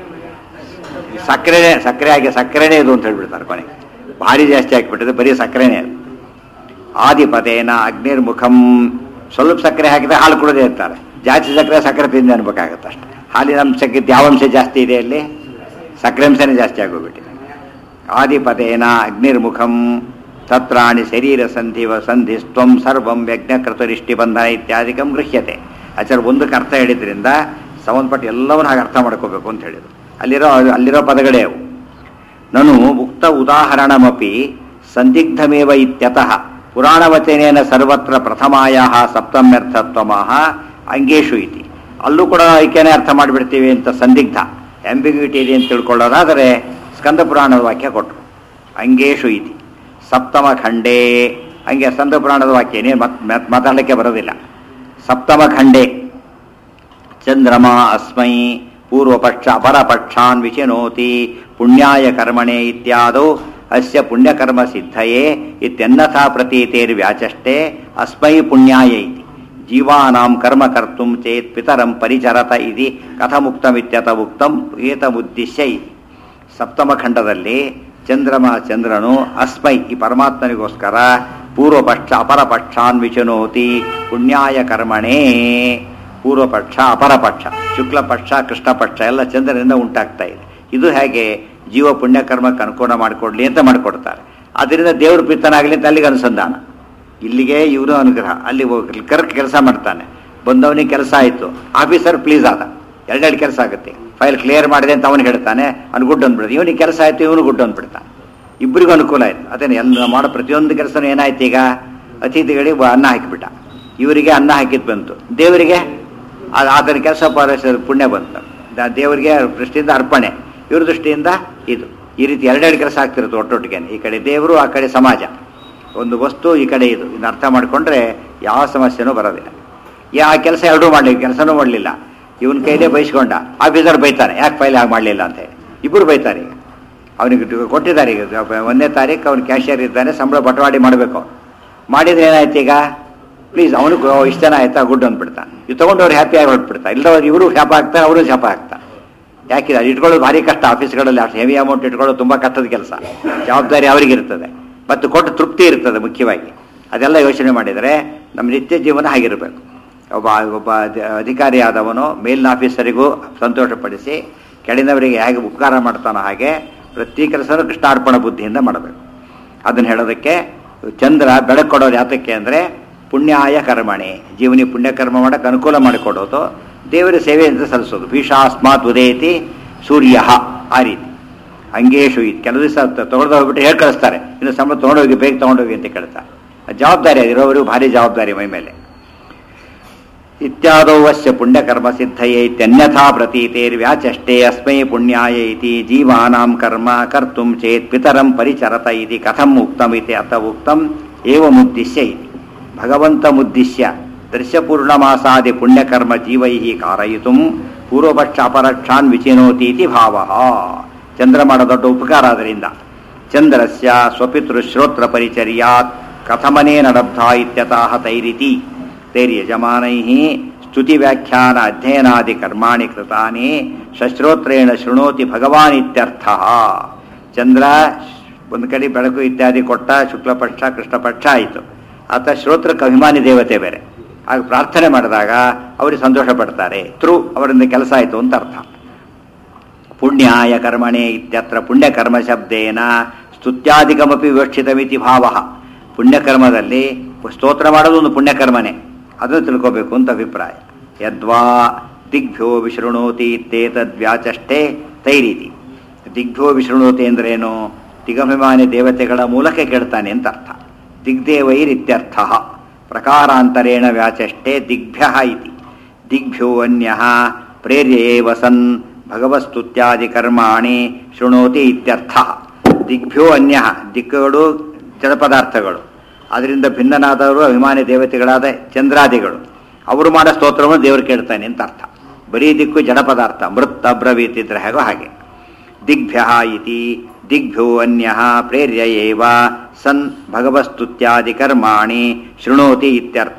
ಸಕ್ಕರೆನೇ ಸಕ್ಕರೆ ಹಾಕಿ ಸಕ್ಕರೆನೇ ಇದು ಅಂತ ಹೇಳ್ಬಿಡ್ತಾರೆ ಕೊನೆಗೆ ಭಾರಿ ಜಾಸ್ತಿ ಹಾಕಿಬಿಟ್ಟಿದೆ ಬರೀ ಸಕ್ಕರೆನೇ ಅದು ಆದಿಪದೇನ ಅಗ್ನಿರ್ಮುಖಂ ಸ್ವಲ್ಪ ಸಕ್ಕರೆ ಹಾಕಿದ್ರೆ ಹಾಲು ಕುಡದೆ ಇರ್ತಾರೆ ಜಾಸ್ತಿ ಸಕ್ಕರೆ ಸಕ್ಕರೆ ತಿಂದು ಅನ್ಬೇಕಾಗತ್ತೆ ಅಷ್ಟೇ ಹಾಲಿನ ಅಂಶಕ್ಕೆ ಯಾವ ಅಂಶ ಜಾಸ್ತಿ ಇದೆ ಅಲ್ಲಿ ಸಕ್ಕರೆ ಅಂಶನೇ ಜಾಸ್ತಿ ಆಗೋಗ್ಬಿಟ್ಟಿದೆ ಆದಿಪದೇನ ಅಗ್ನಿರ್ಮುಖಂ ತತ್ರಾಣಿ ಶರೀರ ಸಂಧಿವ ಸಂಧಿಸ್ತ್ವಂ ಸರ್ವಂ ಯಜ್ಞಕೃತರಿಷ್ಟಿ ಬಂಧನ ಇತ್ಯಾದಿಕಂ ಗೃಹ್ಯತೆ ಆಚಾರ ಒಂದಕ್ಕೆ ಅರ್ಥ ಹೇಳಿದ್ರಿಂದ ಸಂಬಂಧಪಟ್ಟ ಎಲ್ಲವನ್ನೂ ಹಾಗೆ ಅರ್ಥ ಮಾಡ್ಕೋಬೇಕು ಅಂತ ಹೇಳಿದರು ಅಲ್ಲಿರೋ ಅಲ್ಲಿರೋ ಪದಗಳೇ ಅವು ನನು ಉಕ್ತ ಉದಾಹರಣಮಪಿ ಸಂದಿಗ್ಧಮೇವ ಇತ್ಯತಃ ಪುರಾಣವಚನೇನ ಸರ್ವತ್ರ ಪ್ರಥಮಾಯ ಸಪ್ತಮ್ಯರ್ಥತ್ವಮಃ ಅಂಗೇಶು ಇತಿ ಅಲ್ಲೂ ಕೂಡ ಐಕ್ಯನೇ ಅರ್ಥ ಮಾಡಿಬಿಡ್ತೀವಿ ಅಂತ ಸಂದಿಗ್ಧ ಆಂಬಿಗ್ಯೂಟಿ ಇದೆ ಅಂತ ತಿಳ್ಕೊಳ್ಳೋದಾದರೆ ಸ್ಕಂದ ಪುರಾಣದ ವಾಕ್ಯ ಕೊಟ್ಟರು ಅಂಗೇಶು ಇತಿ ಸಪ್ತಮ ಖಂಡೇ ಹಂಗೆ ಸ್ಕಂದ ಪುರಾಣದ ವಾಕ್ಯ ನೀನು ಮತ್ ಮತ್- ಮಾತಾಡಲಿಕ್ಕೆ ಬರೋದಿಲ್ಲ ಸಪ್ತಮ ಖಂಡೇ ಚಂದ್ರಮಾ ಅಸ್ಮೈ ಪೂರ್ವಪಕ್ಷ ಅಪರಪಕ್ಷಾನ್ ವಿಚಿನೋತಿ ಪುಣ್ಯಾಯ ಕರ್ಮಣೆ ಇತ್ಯಾದೌ ಅಸ್ಯ ಪುಣ್ಯಕರ್ಮ ಸಿದ್ಧಯೇ ಇತ್ಯನ್ನಥಾ ಪ್ರತೀತೇರ್ವ್ಯಾಚಷ್ಟೇ ಅಸ್ಮೈ ಪುಣ್ಯಾಯ ಇತಿ ಜೀವಾನಾಂ ಕರ್ಮ ಕರ್ತುಂ ಚೇತ್ ಪಿತರಂ ಪರಿಚರತ ಇತಿ ಕಥಮುಕ್ತಮಿತ್ಯತ ಉಕ್ತಂ ಏತಮುದ್ದೇಶ್ಯ ಇತಿ ಸಪ್ತಮ ಖಂಡದಲ್ಲಿ ಚಂದ್ರಮ ಚಂದ್ರನು ಅಸ್ಮೈ ಈ ಪರಮಾತ್ಮನಿಗೋಸ್ಕರ ಪೂರ್ವಪಕ್ಷ ಅಪರಪಕ್ಷಾನ್ ವಿಚನೋತಿ ಪುಣ್ಯಾಯ ಕರ್ಮಣೇ ಪೂರ್ವಪಕ್ಷ ಅಪರಪಕ್ಷ ಶುಕ್ಲಪಕ್ಷ ಕೃಷ್ಣಪಕ್ಷ ಎಲ್ಲ ಚಂದ್ರನಿಂದ ಉಂಟಾಗ್ತಾ ಇದೆ ಇದು ಹೇಗೆ ಜೀವ ಪುಣ್ಯಕರ್ಮಕ್ಕೆ ಅನುಕೂಲ ಮಾಡಿಕೊಡ್ಲಿ ಅಂತ ಮಾಡಿಕೊಡ್ತಾರೆ ಅದರಿಂದ ದೇವ್ರ ಪ್ರೀತನಾಗಲಿ ಅಂತ ಅಲ್ಲಿಗೆ ಅನುಸಂಧಾನ ಇಲ್ಲಿಗೆ ಇವನು ಅನುಗ್ರಹ ಅಲ್ಲಿ ಹೋಗಿ ಕರ್ಕ್ ಕೆಲಸ ಮಾಡ್ತಾನೆ ಬಂದವನಿಗೆ ಕೆಲಸ ಆಯಿತು ಆಫೀಸರ್ ಪ್ಲೀಸ್ ಆದ ಎರಡೆರಡು ಕೆಲಸ ಆಗುತ್ತೆ ಫೈಲ್ ಕ್ಲಿಯರ್ ಮಾಡಿದೆ ಅಂತ ಅವನು ಹೇಳ್ತಾನೆ ಅವ್ನು ಗುಡ್ ಅಂದ್ಬಿಡ್ತಾನೆ ಇವನಿಗೆ ಕೆಲಸ ಆಯಿತು ಇವನು ಗುಡ್ ಅಂದ್ಬಿಡ್ತಾನೆ ಇಬ್ಬರಿಗೂ ಅನುಕೂಲ ಆಯ್ತು ಅದೇನು ಎಲ್ಲ ಮಾಡೋ ಪ್ರತಿಯೊಂದು ಕೆಲಸನೂ ಏನಾಯ್ತು ಈಗ ಅತಿಥಿಗಳಿಗೆ ಬ- ಅನ್ನ ಹಾಕಿಬಿಟ್ಟ ಇವರಿಗೆ ಅನ್ನ ಹಾಕಿದ್ ಬಂತು ದೇವರಿಗೆ ಆ- ಆತನ ಕೆಲಸ ಪುಣ್ಯ ಬಂತು ದ- ದೇವರಿಗೆ ದೃಷ್ಟಿಯಿಂದ ಅರ್ಪಣೆ ಇವ್ರ ದೃಷ್ಟಿಯಿಂದ ಇದು ಈ ರೀತಿ ಎರಡೆರಡು ಕೆಲಸ ಆಗ್ತಿರುತ್ತೆ ಒಟ್ಟೊಟ್ಟಿಗೆ ಈ ಕಡೆ ದೇವರು ಆ ಕಡೆ ಸಮಾಜ ಒಂದು ವಸ್ತು ಈ ಕಡೆ ಇದು ಇದನ್ನ ಅರ್ಥ ಮಾಡಿಕೊಂಡ್ರೆ ಯಾವ ಸಮಸ್ಯೆನೂ ಬರೋದಿಲ್ಲ ಯಾ ಕೆಲಸ ಎರಡೂ ಮಾಡಲಿ ಕೆಲಸನೂ ಮಾಡಲಿಲ್ಲ ಇವನ್ ಕೈಲೇ ಬೈಸ್ಕೊಂಡ ಆಫೀಸರ್ ಬೈತಾನೆ ಯಾಕೆ ಫೈಲ್ ಆಗಿ ಮಾಡಲಿಲ್ಲ ಅಂತ ಹೇಳಿ ಇಬ್ಬರು ಬೈತಾರೆ ಈಗ ಅವನಿಗೆ ಡು- ಕೊಟ್ಟಿದ್ದಾರೆ ಈಗ ಒಂದನೇ ತಾರೀಕು ಅವ್ನು ಕ್ಯಾಶಿಯರ್ ಇದ್ದಾನೆ ಸಂಬಳ ಬಟವಾಡಿ ಮಾಡಬೇಕು ಮಾಡಿದ್ರೆ ಏನಾಯ್ತು ಈಗ ಪ್ಲೀಸ್ ಅವನು ಇಷ್ಟು ಜನ ಆಯ್ತಾ ಗುಡ್ ಅಂದ್ಬಿಡ್ತಾನೆ ಇದು ತೊಗೊಂಡವ್ರು ಹ್ಯಾಪಿ ಆಗಿ ಹೊರಟ್ಬಿಡ್ತಾ ಇಲ್ಲದವ್ರು ಇವರು ಶಾಪ ಆಗ್ತಾರೆ ಅವರು ಶಾಪ ಆಗ್ತಾರೆ ಯಾಕಿದೆ ಅದು ಇಟ್ಕೊಳ್ಳೋದು ಭಾರಿ ಕಷ್ಟ ಆಫೀಸ್ಗಳಲ್ಲಿ ಅಷ್ಟು ಹೆವಿ ಅಮೌಂಟ್ ಇಟ್ಕೊಳ್ಳೋದು ತುಂಬ ಕಷ್ಟದ ಕೆಲಸ ಜವಾಬ್ದಾರಿ ಅವರಿಗೆ ಇರ್ತದೆ ಮತ್ತು ಕೊಟ್ಟು ತೃಪ್ತಿ ಇರ್ತದೆ ಮುಖ್ಯವಾಗಿ ಅದೆಲ್ಲ ಯೋಚನೆ ಮಾಡಿದರೆ ನಮ್ಮ ನಿತ್ಯ ಜೀವನ ಹಾಗಿರಬೇಕು ಒಬ್ಬ ಒಬ್ಬ ಅಧಿ- ಅಧಿಕಾರಿ ಆದವನು ಮೇಲಿನ ಆಫೀಸರಿಗೂ ಸಂತೋಷಪಡಿಸಿ ಕೆಳಗಿನವರಿಗೆ ಹೇಗೆ ಉಪಕಾರ ಮಾಡ್ತಾನೋ ಹಾಗೆ ಪ್ರತಿ ಕೆಲಸನೂ ಕೃಷ್ಣಾರ್ಪಣ ಬುದ್ಧಿಯಿಂದ ಮಾಡಬೇಕು ಅದನ್ನು ಹೇಳೋದಕ್ಕೆ ಚಂದ್ರ ಬೆಳಕು ಕೊಡೋದು ಯಾತಕ್ಕೆ ಅಂದರೆ ಪುಣ್ಯಾಯ ಕರ್ಮಣೆ ಜೀವನಿ ಪುಣ್ಯಕರ್ಮ ಮಾಡಕ್ಕೆ ಅನುಕೂಲ ಮಾಡಿಕೊಡೋದು ದೇವರ ಸೇವೆಯಿಂದ ಸಲ್ಲಿಸೋದು ಭೀಷಾಸ್ಮಾತ್ ಉದಯತಿ ಸೂರ್ಯ ಆ ರೀತಿ ಅಂಗೇಶು ಇದು ಕೆಲವು ದಿವಸ ತೊಗೊಂಡು ಹೋಗ್ಬಿಟ್ಟು ಹೇಳಿ ಕಳಿಸ್ತಾರೆ ಇನ್ನು ಸಂಬಳ ತೊಗೊಂಡೋಗಿ ಬೇಗ ತೊಗೊಂಡೋಗಿ ಅಂತ ಕೇಳ್ತಾರೆ ಅದು ಜವಾಬ್ದಾರಿ ಅದಿರೋರು ಭಾರಿ ಜವಾಬ್ದಾರಿ ಮೈ ಮೇಲೆ ಇತ್ಯಾದೌ ಅಸ್ಯ ಪುಣ್ಯಕರ್ಮ ಸಿದ್ಧಯೇ ಇತ್ಯನ್ಯಥಾ ಪ್ರತೀತೇರ್ವ್ಯಾಚಷ್ಟೇ ಅಸ್ಮೈ ಪುಣ್ಯಾಯ ಇತಿ ಜೀವಾನಾಂ ಕರ್ಮ ಕರ್ತುಂ ಚೇತ್ ಪಿತರಂ ಪರಿಚರತ ಇತಿ ಕಥಂ ಉಕ್ತಮಿತಿ ಅತ ಉಕ್ತಂ ಏವಮುದ್ದಿಶ್ಯ ಇತಿ ಭಗವಂತಮುದ್ದಿಶ್ಯ ದೃಶ್ಯಪೂರ್ಣಮಾಸಾದಿ ಪುಣ್ಯಕರ್ಮ ಜೀವೈ ಕಾರಯಿತುಂ ಪೂರ್ವಪಕ್ಷ ಅಪರಕ್ಷಾನ್ ವಿಚಿನೋತಿ ಇತಿ ಭಾವ ಚಂದ್ರ ಮಾಡೋ ದೊಡ್ಡ ಉಪಕಾರ ಅದರಿಂದ ಚಂದ್ರಸ್ಯ ಸ್ವಪಿತೃ ಶ್ರೋತ್ರ ಪರಿಚರ್ಯಾತ್ ಕಥಮನೇನ ಲಬ್ಧ ಇತ್ಯತಃ ತೈರಿತಿ ತೈರ್ಯಜಮಾನೈಃ ಸ್ತುತಿ ವ್ಯಾಖ್ಯಾನ ಅಧ್ಯಯನಾದಿ ಕರ್ಮಾಣಿ ಕೃತಾನಿ ಶಸ್ತ್ರೋತ್ರೇಣ ಶೃಣೋತಿ ಭಗವಾನ್ ಇತ್ಯರ್ಥ ಚಂದ್ರ ಒಂದು ಕಡೆ ಬೆಳಕು ಇತ್ಯಾದಿ ಕೊಟ್ಟ ಶುಕ್ಲಪಕ್ಷ ಕೃಷ್ಣಪಕ್ಷ ಆಯಿತು ಆತ ಶ್ರೋತ್ರಕ್ಕೆ ಅಭಿಮಾನಿ ದೇವತೆ ಬೇರೆ ಆಗ ಪ್ರಾರ್ಥನೆ ಮಾಡಿದಾಗ ಅವರಿಗೆ ಸಂತೋಷ ಪಡ್ತಾರೆ ತ್ರು ಅವರಿಂದ ಕೆಲಸ ಆಯಿತು ಅಂತ ಅರ್ಥ ಪುಣ್ಯಾಯ ಕರ್ಮಣೆ ಇತ್ಯತ್ರ ಪುಣ್ಯಕರ್ಮ ಶಬ್ದೇನ ಸ್ತುತ್ಯಾದಿಕಮಪಿ ವಿವಕ್ಷಿತಮಿತಿ ಭಾವ ಪುಣ್ಯಕರ್ಮದಲ್ಲಿ ಸ್ತೋತ್ರ ಮಾಡೋದು ಒಂದು ಪುಣ್ಯಕರ್ಮನೇ ಅದನ್ನು ತಿಳ್ಕೋಬೇಕು ಅಂತ ಅಭಿಪ್ರಾಯ ಯದ್ವಾ ದಿಗ್ಭ್ಯೋ ವಿಶೃಣೋತಿ ಇತ್ತೇತದ್ವ್ಯಾಚಷ್ಟೇ ತೈರೀತಿ ದಿಗ್ಭ್ಯೋ ವಿಶೃಣೋತಿ ಅಂದ್ರೇನು ದಿಗಭಿಮಾನಿ ದೇವತೆಗಳ ಮೂಲಕ ಕೇಳ್ತಾನೆ ಅಂತ ಅರ್ಥ ದಿಗ್ದೇವೈರಿತ್ಯರ್ಥ ಪ್ರಕಾರಾಂತರೇಣ ವ್ಯಾಚಷ್ಟೇ ದಿಗ್ಭ್ಯ ಇತಿ ದಿಗ್ಭ್ಯೋ ಅನ್ಯ ಪ್ರೇರ್ಯೇ ವಸನ್ ಭಗವಸ್ತುತ್ಯಾದಿ ಕರ್ಮಾಣಿ ಶೃಣೋತಿ ಇತ್ಯರ್ಥ ದಿಗ್ಭ್ಯೋ ಅನ್ಯ ದಿಕ್ಕುಗಳು ಜಡ ಪದಾರ್ಥಗಳು ಅದರಿಂದ ಭಿನ್ನನಾದವರು ಅಭಿಮಾನಿ ದೇವತೆಗಳಾದ ಚಂದ್ರಾದಿಗಳು ಅವರು ಮಾಡೋ ಸ್ತೋತ್ರವನ್ನು ದೇವರು ಕೇಳ್ತಾನೆ ಅಂತ ಅರ್ಥ ಬರೀ ದಿಕ್ಕು ಜಡ ಪದಾರ್ಥ ಮೃತ್ ಅಬ್ರವೀತ್ ಇದ್ರೆ ಹೇಗೋ ಹಾಗೆ ದಿಗ್ಭ್ಯ ಇತಿ ದಿಗ್ಭ್ಯೋ ಅನ್ಯ ಪ್ರೇರ್ಯ ಏವ ಸನ್ ಭಗವಸ್ತುತ್ಯಾದಿ ಕರ್ಮಾಣಿ ಶೃಣೋತಿ ಇತ್ಯರ್ಥ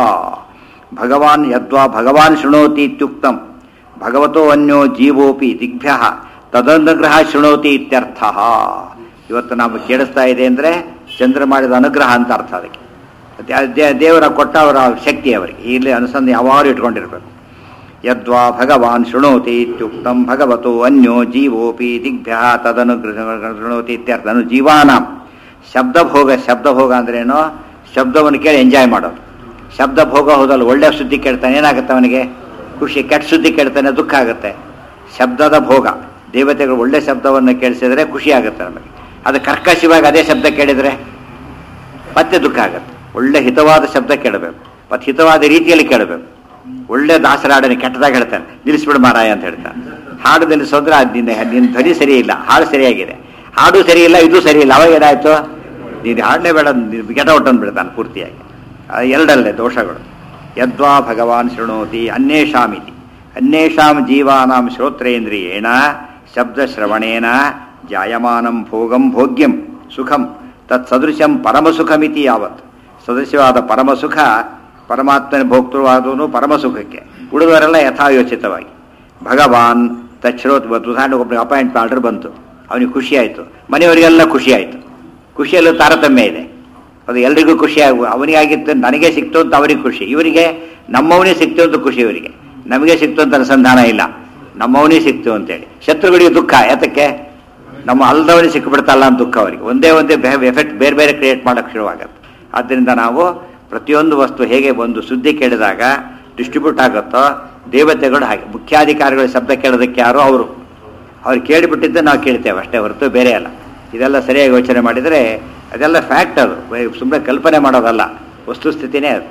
ಭಗವಾನ್ ಯದ್ವಾ ಭಗವಾನ್ ಶೃಣೋತಿ ಇತ್ಯುಕ್ತಂ ಭಗವತೋ ಅನ್ಯೋ ಜೀವೋಪಿ ದಿಗ್ಭ್ಯ ತದನುಗ್ರಹ ಶೃಣೋತಿ ಇತ್ಯರ್ಥ ಇವತ್ತು ನಾವು ಕೇಳಿಸ್ತಾ ಇದೆ ಅಂದರೆ ಚಂದ್ರ ಮಾಡಿದ ಅನುಗ್ರಹ ಅಂತ ಅರ್ಥ ಅದಕ್ಕೆ ದೇ- ದೇ- ದೇವರ ಕೊಟ್ಟ ಅವರ ಶಕ್ತಿ ಅವರಿಗೆ ಇಲ್ಲಿ ಅನುಸಂಧ ಯಾವಾಗಲೂ ಇಟ್ಕೊಂಡಿರ್ಬೇಕು ಯದ್ವಾ ಭಗವಾನ್ ಶೃಣೋತಿ ಇತ್ಯುಕ್ತಂ ಭಗವತೋ ಅನ್ಯೋ ಜೀವೋಪಿ ದಿಗ್ಭ್ಯ ತದನುಗ್ರಹ ಶೃಣೋತಿ ಇತ್ಯರ್ಥ ಅನು ಜೀವಾನಾಂ ಶಬ್ದಭೋಗ ಶಬ್ದಭೋಗ ಅಂದ್ರೇನು ಶಬ್ದವನ್ನು ಕೇಳಿ ಎಂಜಾಯ್ ಮಾಡೋದು ಶಬ್ದ ಭೋಗ ಹೋದಲ್ಲ ಒಳ್ಳೆ ಸುದ್ದಿ ಕೇಳ್ತಾನೆ ಏನಾಗುತ್ತೆ ಅವನಿಗೆ ಖುಷಿ ಕೆಟ್ಟ ಸುದ್ದಿ ಕೇಳ್ತಾನೆ ದುಃಖ ಆಗುತ್ತೆ ಶಬ್ದದ ಭೋಗ ದೇವತೆಗಳು ಒಳ್ಳೆ ಶಬ್ದವನ್ನು ಕೇಳಿಸಿದ್ರೆ ಖುಷಿ ಆಗುತ್ತೆ ನಮಗೆ ಅದು ಕರ್ಕಶವಾಗಿ ಅದೇ ಶಬ್ದ ಕೇಳಿದರೆ ಮತ್ತೆ ದುಃಖ ಆಗುತ್ತೆ ಒಳ್ಳೆ ಹಿತವಾದ ಶಬ್ದ ಕೇಳಬೇಕು ಮತ್ತು ಹಿತವಾದ ರೀತಿಯಲ್ಲಿ ಕೇಳಬೇಕು ಒಳ್ಳೆ ದಾಸರ ಹಾಡನ್ನು ಕೆಟ್ಟದಾಗ ಹೇಳ್ತಾನೆ ನಿಲ್ಲಿಸ್ಬಿಡು ಮಾರಾಯ ಅಂತ ಹೇಳ್ತಾನೆ ಹಾಡು ನಿಲ್ಲಿಸೋದ್ರೆ ಅದು ನಿನ್ನ ನಿನ್ನ ಧ್ವನಿ ಸರಿ ಇಲ್ಲ ಹಾಡು ಸರಿಯಾಗಿದೆ ಹಾಡು ಸರಿ ಇಲ್ಲ ಇದು ಸರಿ ಇಲ್ಲ ಅವಾಗ ಏನಾಯ್ತು ನೀನು ಹಾಡಲೇ ಬೇಡ ಗೆಟ ಹೊಟ್ಟನ್ನು ಬಿಡ್ತಾನೆ ಪೂರ್ತಿಯಾಗಿ ಆ ಎರಡಲ್ಲೇ ದೋಷಗಳು ಯದ್ವಾ ಭಗವಾನ್ ಶೃಣೋತಿ ಅನ್ಯೇಷಾಮಿತಿ ಅನ್ಯೇಷಾಂ ಜೀವಾನಾಂ ಶ್ರೋತ್ರೇಂದ್ರಿಯೇಣ ಶಬ್ದಶ್ರವಣೇನ ಜಾಯಮಾನಂ ಭೋಗಂ ಭೋಗ್ಯಂ ಸುಖಂ ತತ್ ಸದೃಶಂ ಪರಮಸುಖಮಿತಿ ಯಾವತ್ ಸದೃಶವಾದ ಪರಮಸುಖ ಪರಮಾತ್ಮನ ಭೋಕ್ತೃವಾದವನು ಪರಮಸುಖಕ್ಕೆ ಉಳಿದವರೆಲ್ಲ ಯಥಾಯೋಚಿತವಾಗಿ ಭಗವಾನ್ ತಚ್ಛ್ರೋತ್ ಬಂತು ಉದಾಹರಣೆಗೆ ಒಬ್ಬರಿಗೆ ಅಪಾಯಿಂಟ್ ಆರ್ಡರ್ ಬಂತು ಅವನಿಗೆ ಖುಷಿ ಆಯಿತು ಮನೆಯವರಿಗೆಲ್ಲ ಖುಷಿ ಆಯಿತು ಖುಷಿಯಲ್ಲೂ ತಾರತಮ್ಯ ಇದೆ ಅದು ಎಲ್ರಿಗೂ ಖುಷಿ ಆಗ ಅವನಿಗಾಗಿತ್ತು ನನಗೆ ಸಿಕ್ತು ಅಂತ ಅವರಿಗೆ ಖುಷಿ ಇವರಿಗೆ ನಮ್ಮವನೇ ಸಿಕ್ತು ಅಂತ ಖುಷಿ ಇವರಿಗೆ ನಮಗೆ ಸಿಕ್ತು ಅಂತ ಅನುಸಂಧಾನ ಇಲ್ಲ ನಮ್ಮವನೇ ಸಿಕ್ತು ಅಂತೇಳಿ ಶತ್ರುಗಳಿಗೆ ದುಃಖ ಯಾತಕ್ಕೆ ನಮ್ಮ ಅಲ್ದವನೇ ಸಿಕ್ಕಿಬಿಡ್ತಲ್ಲ ಅಂತ ದುಃಖ ಅವರಿಗೆ ಒಂದೇ ಒಂದೇ ಎಫೆಕ್ಟ್ ಬೇರೆ ಬೇರೆ ಕ್ರಿಯೇಟ್ ಮಾಡೋಕ್ಕೆ ಶುರುವಾಗುತ್ತೆ ಆದ್ದರಿಂದ ನಾವು ಪ್ರತಿಯೊಂದು ವಸ್ತು ಹೇಗೆ ಒಂದು ಸುದ್ದಿ ಕೇಳಿದಾಗ ಡಿಸ್ಟ್ರಿಬ್ಯೂಟ್ ಆಗುತ್ತೋ ದೇವತೆಗಳು ಹಾಗೆ ಮುಖ್ಯಾಧಿಕಾರಿಗಳ ಶಬ್ದ ಕೇಳೋದಕ್ಕೆ ಯಾರೋ ಅವರು ಅವ್ರು ಕೇಳಿಬಿಟ್ಟಿದ್ದೆ ನಾವು ಕೇಳ್ತೇವೆ ಅಷ್ಟೇ ಹೊರತು ಬೇರೆ ಅಲ್ಲ ಇದೆಲ್ಲ ಸರಿಯಾಗಿ ಯೋಚನೆ ಮಾಡಿದರೆ ಅದೆಲ್ಲ ಫ್ಯಾಕ್ಟ್ ಅದು ಸುಮ್ಮನೆ ಕಲ್ಪನೆ ಮಾಡೋದಲ್ಲ ವಸ್ತುಸ್ಥಿತಿನೇ ಅದು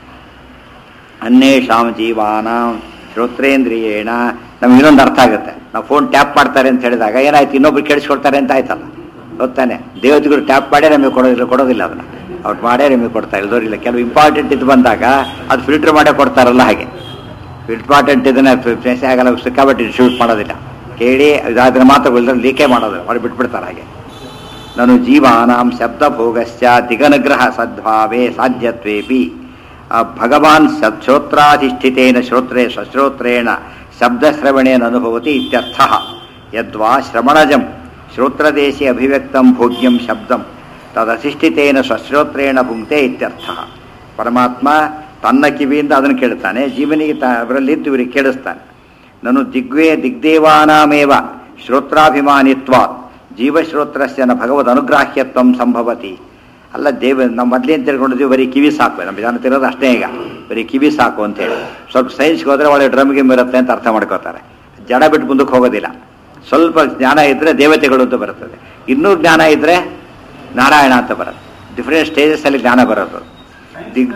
ಅನ್ಯೇಷಾಂ ಜೀವಾನಾಂ ಶ್ರೋತ್ರೇಂದ್ರಿಯೇಣ ನಮ್ಗೆ ಇನ್ನೊಂದು ಅರ್ಥ ಆಗುತ್ತೆ ನಾವು ಫೋನ್ ಟ್ಯಾಪ್ ಮಾಡ್ತಾರೆ ಅಂತ ಹೇಳಿದಾಗ ಏನಾಯ್ತು ಇನ್ನೊಬ್ರು ಕೇಳಿಸ್ಕೊಳ್ತಾರೆ ಅಂತ ಆಯ್ತಲ್ಲ ಗೊತ್ತಾನೆ ದೇವತೆಗಳು ಟ್ಯಾಪ್ ಮಾಡೇ ನಮಗೆ ಕೊಡೋದಿಲ್ಲ ಕೊಡೋದಿಲ್ಲ ಅದನ್ನ ಅವ್ರು ಮಾಡೇ ನಮಗೆ ಕೊಡ್ತಾ ಇಲ್ಲದವ್ರಿಲ್ಲ ಕೆಲವು ಇಂಪಾರ್ಟೆಂಟ್ ಇದು ಬಂದಾಗ ಅದು ಫಿಲ್ಟರ್ ಮಾಡೇ ಕೊಡ್ತಾರಲ್ಲ ಹಾಗೆ ಇಂಪಾರ್ಟೆಂಟ್ ಇದನ್ನ ಫ್ರೆಶ್ ಆಗಲ್ಲ ಸಿಕ್ಕಾಬಟ್ಟೆ ಶೂಟ್ ಮಾಡೋದಿಲ್ಲ ಕೇಳಿ ಇದಾದ್ರೆ ಮಾತ್ರ ಲೀಕೆ ಮಾಡೋದಿಲ್ಲ ಅವ್ರು ಬಿಟ್ಬಿಡ್ತಾರೆ ಹಾಗೆ ನಾನು ಜೀವಾನಾಂ ಶಬ್ದಭೋಗಶ್ಚ ದಿಗನುಗ್ರಹ ಸದ್ಭಾವೇ ಸಾಧ್ಯತ್ವೇಪಿ ಆ ಭಗವಾನ್ ಸ- ಶ್ರೋತ್ರಾಧಿಷ್ಠಿತೇನ ಶ್ರೋತ್ರೇ ಸಶ್ರೋತ್ರೇಣ ಶಬ್ದಶ್ರವಣೇನ ಅನುಭವತಿ ಇತ್ಯರ್ಥ ಯದ್ವಾ ಶ್ರವಣಜಂ ಶ್ರೋತ್ರದೇಶಿ ಅಭಿವ್ಯಕ್ತಂ ಭೋಗ್ಯಂ ಶಬ್ದಂ ತದಧಿಷ್ಠಿತೇನ ಸ್ವಶ್ರೋತ್ರೇಣ ಭುಂಕ್ತೆ ಇತ್ಯರ್ಥ ಪರಮಾತ್ಮ ತನ್ನ ಕಿವಿಯಿಂದ ಅದನ್ನು ಕೇಳ್ತಾನೆ ಜೀವನಿಗೆ ತ ಅವರಲ್ಲಿದ್ದು ಇವರಿಗೆ ಕೇಳಿಸ್ತಾನೆ ನಾನು ದಿಗ್ವೇ ದಿಗ್ದೇವಾನಾಮೇವ ಶ್ರೋತ್ರಾಭಿಮಾನಿತ್ವಾತ್ ಜೀವಶ್ರೋತ್ರಸ್ಯ ನ ಭಗವದ್ ಅನುಗ್ರಾಹ್ಯತ್ವಂ ಸಂಭವತಿ ಅಲ್ಲ ದೇವ ನಾವು ಮೊದಲೇನು ತಿಳ್ಕೊಂಡಿದ್ವಿ ಬರೀ ಕಿವಿ ಸಾಕು ನಮ್ಮ ಜನ ತಿರೋದು ಅಷ್ಟೇ ಈಗ ಬರೀ ಕಿವಿ ಸಾಕು ಅಂತೇಳಿ ಸ್ವಲ್ಪ ಸೈನ್ಸ್ಗೆ ಹೋದ್ರೆ ಒಳ್ಳೆ ಡ್ರಮ್ ಗಿಮ್ ಇರುತ್ತೆ ಅಂತ ಅರ್ಥ ಮಾಡ್ಕೋತಾರೆ ಜಡ ಬಿಟ್ಟು ಮುಂದಕ್ಕೆ ಹೋಗೋದಿಲ್ಲ ಸ್ವಲ್ಪ ಜ್ಞಾನ ಇದ್ದರೆ ದೇವತೆಗಳು ಅಂತ ಬರ್ತದೆ ಇನ್ನೂ ಜ್ಞಾನ ಇದ್ದರೆ ನಾರಾಯಣ ಅಂತ ಬರುತ್ತೆ ಡಿಫ್ರೆಂಟ್ ಸ್ಟೇಜಸ್ಸಲ್ಲಿ ಜ್ಞಾನ ಬರೋದು ದಿಗ್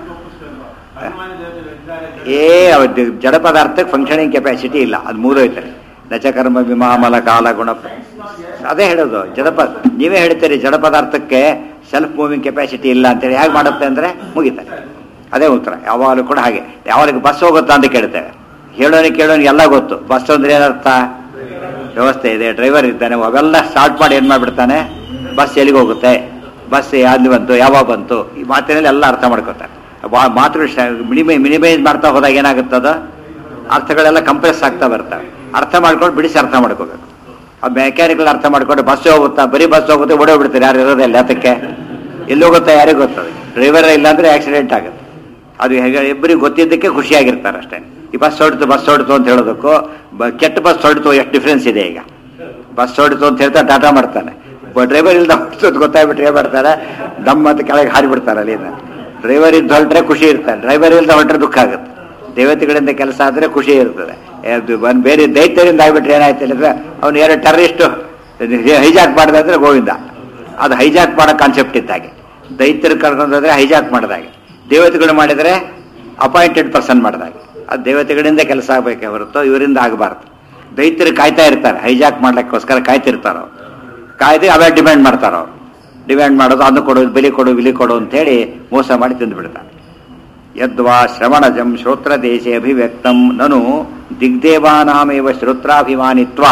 ಏ ಅವ ದಿ- ಜಡ ಪದಾರ್ಥಕ್ಕೆ ಫಂಕ್ಷನಿಂಗ್ ಕೆಪಾಸಿಟಿ ಇಲ್ಲ ಅದು ಮೂರೋಯ್ತಾರೆ ನಚಕರ್ಮ ವಿಮಾಮಲ ಕಾಲ ಗುಣ ಅದೇ ಹೇಳೋದು ಜಡಪ ನೀವೇ ಹೇಳ್ತೀರಿ ಜಡ ಪದಾರ್ಥಕ್ಕೆ ಸೆಲ್ಫ್ ಮೂವಿಂಗ್ ಕೆಪಾಸಿಟಿ ಇಲ್ಲ ಅಂತೇಳಿ ಹೇಗೆ ಮಾಡುತ್ತೆ ಅಂದರೆ ಮುಗಿತಾರೆ ಅದೇ ಉತ್ತರ ಯಾವಾಗಲೂ ಕೂಡ ಹಾಗೆ ಯಾವಾಗ ಬಸ್ ಹೋಗುತ್ತಾ ಅಂತ ಕೇಳ್ತೇವೆ ಹೇಳೋನಿಗೆ ಕೇಳೋನಿಗೆ ಎಲ್ಲ ಗೊತ್ತು ಬಸ್ ಅಂದ್ರೆ ಏನರ್ಥ ವ್ಯವಸ್ಥೆ ಇದೆ ಡ್ರೈವರ್ ಇದ್ದಾನೆ ಅವೆಲ್ಲ ಸ್ಟಾರ್ಟ್ ಮಾಡಿ ಏನು ಮಾಡಿಬಿಡ್ತಾನೆ ಬಸ್ ಎಲ್ಲಿಗೆ ಹೋಗುತ್ತೆ ಬಸ್ ಯಾವ್ದು ಬಂತು ಯಾವಾಗ ಬಂತು ಈ ಮಾತಿನಲ್ಲಿ ಎಲ್ಲ ಅರ್ಥ ಮಾಡ್ಕೋತಾರೆ ವಾ- ಮಾತುಗಳು ಮಿನಿಮೈ ಮಿನಿಮೈಸ್ ಮಾಡ್ತಾ ಹೋದಾಗ ಏನಾಗುತ್ತದ ಅರ್ಥಗಳೆಲ್ಲ ಕಂಪ್ರೆಸ್ ಆಗ್ತಾ ಬರ್ತವೆ ಅರ್ಥ ಮಾಡ್ಕೊಂಡು ಬಿಡಿಸಿ ಅರ್ಥ ಮಾಡ್ಕೋಬೇಕು ಆ ಮೆಕ್ಯಾನಿಕಲ್ ಅರ್ಥ ಮಾಡ್ಕೊಂಡು ಬಸ್ ಹೋಗುತ್ತಾ ಬರೀ ಬಸ್ ಹೋಗುತ್ತೆ ಓಡೋ ಬಿಡ್ತಾರೆ ಯಾರು ಇರೋದಿಲ್ಲ ಅದಕ್ಕೆ ಎಲ್ಲಿ ಹೋಗುತ್ತಾ ಯಾರಿಗೂ ಗೊತ್ತದ ಡ್ರೈವರ್ ಇಲ್ಲ ಅಂದ್ರೆ ಆಕ್ಸಿಡೆಂಟ್ ಆಗುತ್ತೆ ಅದು ಹೇಗೆ ಇಬ್ಬರಿಗೆ ಗೊತ್ತಿದ್ದಕ್ಕೆ ಖುಷಿಯಾಗಿರ್ತಾರೆ ಅಷ್ಟೇ ಈ ಬಸ್ ಹೊಡ್ತು ಬಸ್ ಹೊಡ್ತು ಅಂತ ಹೇಳೋದಕ್ಕೂ ಬ- ಕೆಟ್ಟ ಬಸ್ ಹೊಡ್ತು ಎಷ್ಟು ಡಿಫ್ರೆನ್ಸ್ ಇದೆ ಈಗ ಬಸ್ ಹೊಡ್ತು ಅಂತ ಹೇಳ್ತಾ ಟಾಟಾ ಮಾಡ್ತಾನೆ ಡ್ರೈವರ್ ಇಲ್ದ ಹೊಡ್ತು ಗೊತ್ತಾಗ್ಬಿಟ್ರೆ ಏನ್ ಮಾಡ್ತಾರೆ ದಮ್ ಅಂತ ಕೆಳಗೆ ಹಾರಿಬಿಡ್ತಾರೆ ಅಲ್ಲಿಂದ ಡ್ರೈವರ್ ಇದ್ದು ಹೊರಟ್ರೆ ಖುಷಿ ಇರ್ತಾರೆ ಡ್ರೈವರ್ ಇಲ್ದ ಹೊರಟ್ರೆ ದುಃಖ ಆಗುತ್ತೆ ದೇವತೆಗಳಿಂದ ಕೆಲಸ ಆದರೆ ಖುಷಿ ಇರ್ತದೆ ಅದು ಒಂದ್ ಬೇರೆ ದೈತ್ಯರಿಂದ ಆಗ್ಬಿಟ್ರೆ ಏನಾಯ್ತು ಹೇಳಿದ್ರೆ ಅವ್ನು ಯಾರೋ ಟೆರರಿಸ್ಟ್ ಹೈಜಾಕ್ ಮಾಡಿದೆ ಅಂದ್ರೆ ಗೋವಿಂದ ಅದು ಹೈಜಾಕ್ ಮಾಡೋ ಕಾನ್ಸೆಪ್ಟ್ ಇದ್ದಾಗೆ ದೈತ್ಯರು ಕರ್ಕೊಂಡೋದ್ರೆ ಹೈಜಾಕ್ ಮಾಡಿದಾಗೆ ದೇವತೆಗಳು ಮಾಡಿದರೆ ಅಪಾಯಿಂಟೆಡ್ ಪರ್ಸನ್ ಮಾಡಿದಾಗೆ ಅದು ದೇವತೆಗಳಿಂದ ಕೆಲಸ ಆಗಬೇಕೆ ಹೊರತು ಇವರಿಂದ ಆಗಬಾರ್ದು ದೈತ್ಯರು ಕಾಯ್ತಾ ಇರ್ತಾರೆ ಹೈಜಾಕ್ ಮಾಡ್ಲಿಕ್ಕೋಸ್ಕರ ಕಾಯ್ತಿರ್ತಾರ ಅವ್ರು ಕಾಯ್ದೆ ಅವೇ ಡಿಮ್ಯಾಂಡ್ ಮಾಡ್ತಾರ ಅವ್ರು ಡಿಮ್ಯಾಂಡ್ ಮಾಡೋದು ಅದನ್ನು ಕೊಡು ಬೆಲೆ ಕೊಡು ಬಿಲಿ ಕೊಡು ಅಂತೇಳಿ ಮೋಸ ಮಾಡಿ ತಿಂದು ಬಿಡ್ತಾರೆ ಯದ್ವಾ ಶ್ರವಣಜಂ ಶ್ರೋತ್ರದೇಶೆ ಅಭಿವ್ಯಕ್ತಂ ನನು ದಿಗ್ದೇವಾನಾಮೇವ ಶ್ರೋತ್ರಾಭಿಮಾನಿತ್ವ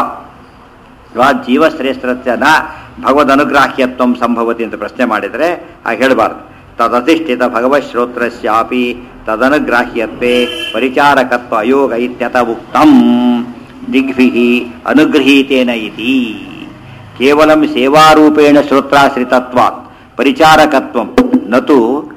ವಾ ಜೀವಶ್ರೇಷ್ಠತ್ಯ ನ ಭಗವದ್ ಅನುಗ್ರಾಹ್ಯತ್ವ ಸಂಭವತಿ ಅಂತ ಪ್ರಶ್ನೆ ಮಾಡಿದರೆ ಆ ಹೇಳಬಾರ್ದು ತದಧಿಷ್ಠಿತ ಭಗವತ್ ಶ್ರೋತ್ರಸ್ಯಾಪಿ ತದನುಗ್ರಾಹ್ಯತ್ವೇ ಪರಿಚಾರಕತ್ವ ಅಯೋಗ ಇತ್ಯತ ಉಕ್ತಂ ದಿಗ್ಭಿ ಅನುಗೃಹೀತೇನ ಇತಿ ಕೇವಲಂ ಸೇವಾರೂಪೇಣ ಶ್ರೋತ್ರಾಶ್ರಿತತ್ವ ಪರಿಚಾರಕತ್ವ ನತು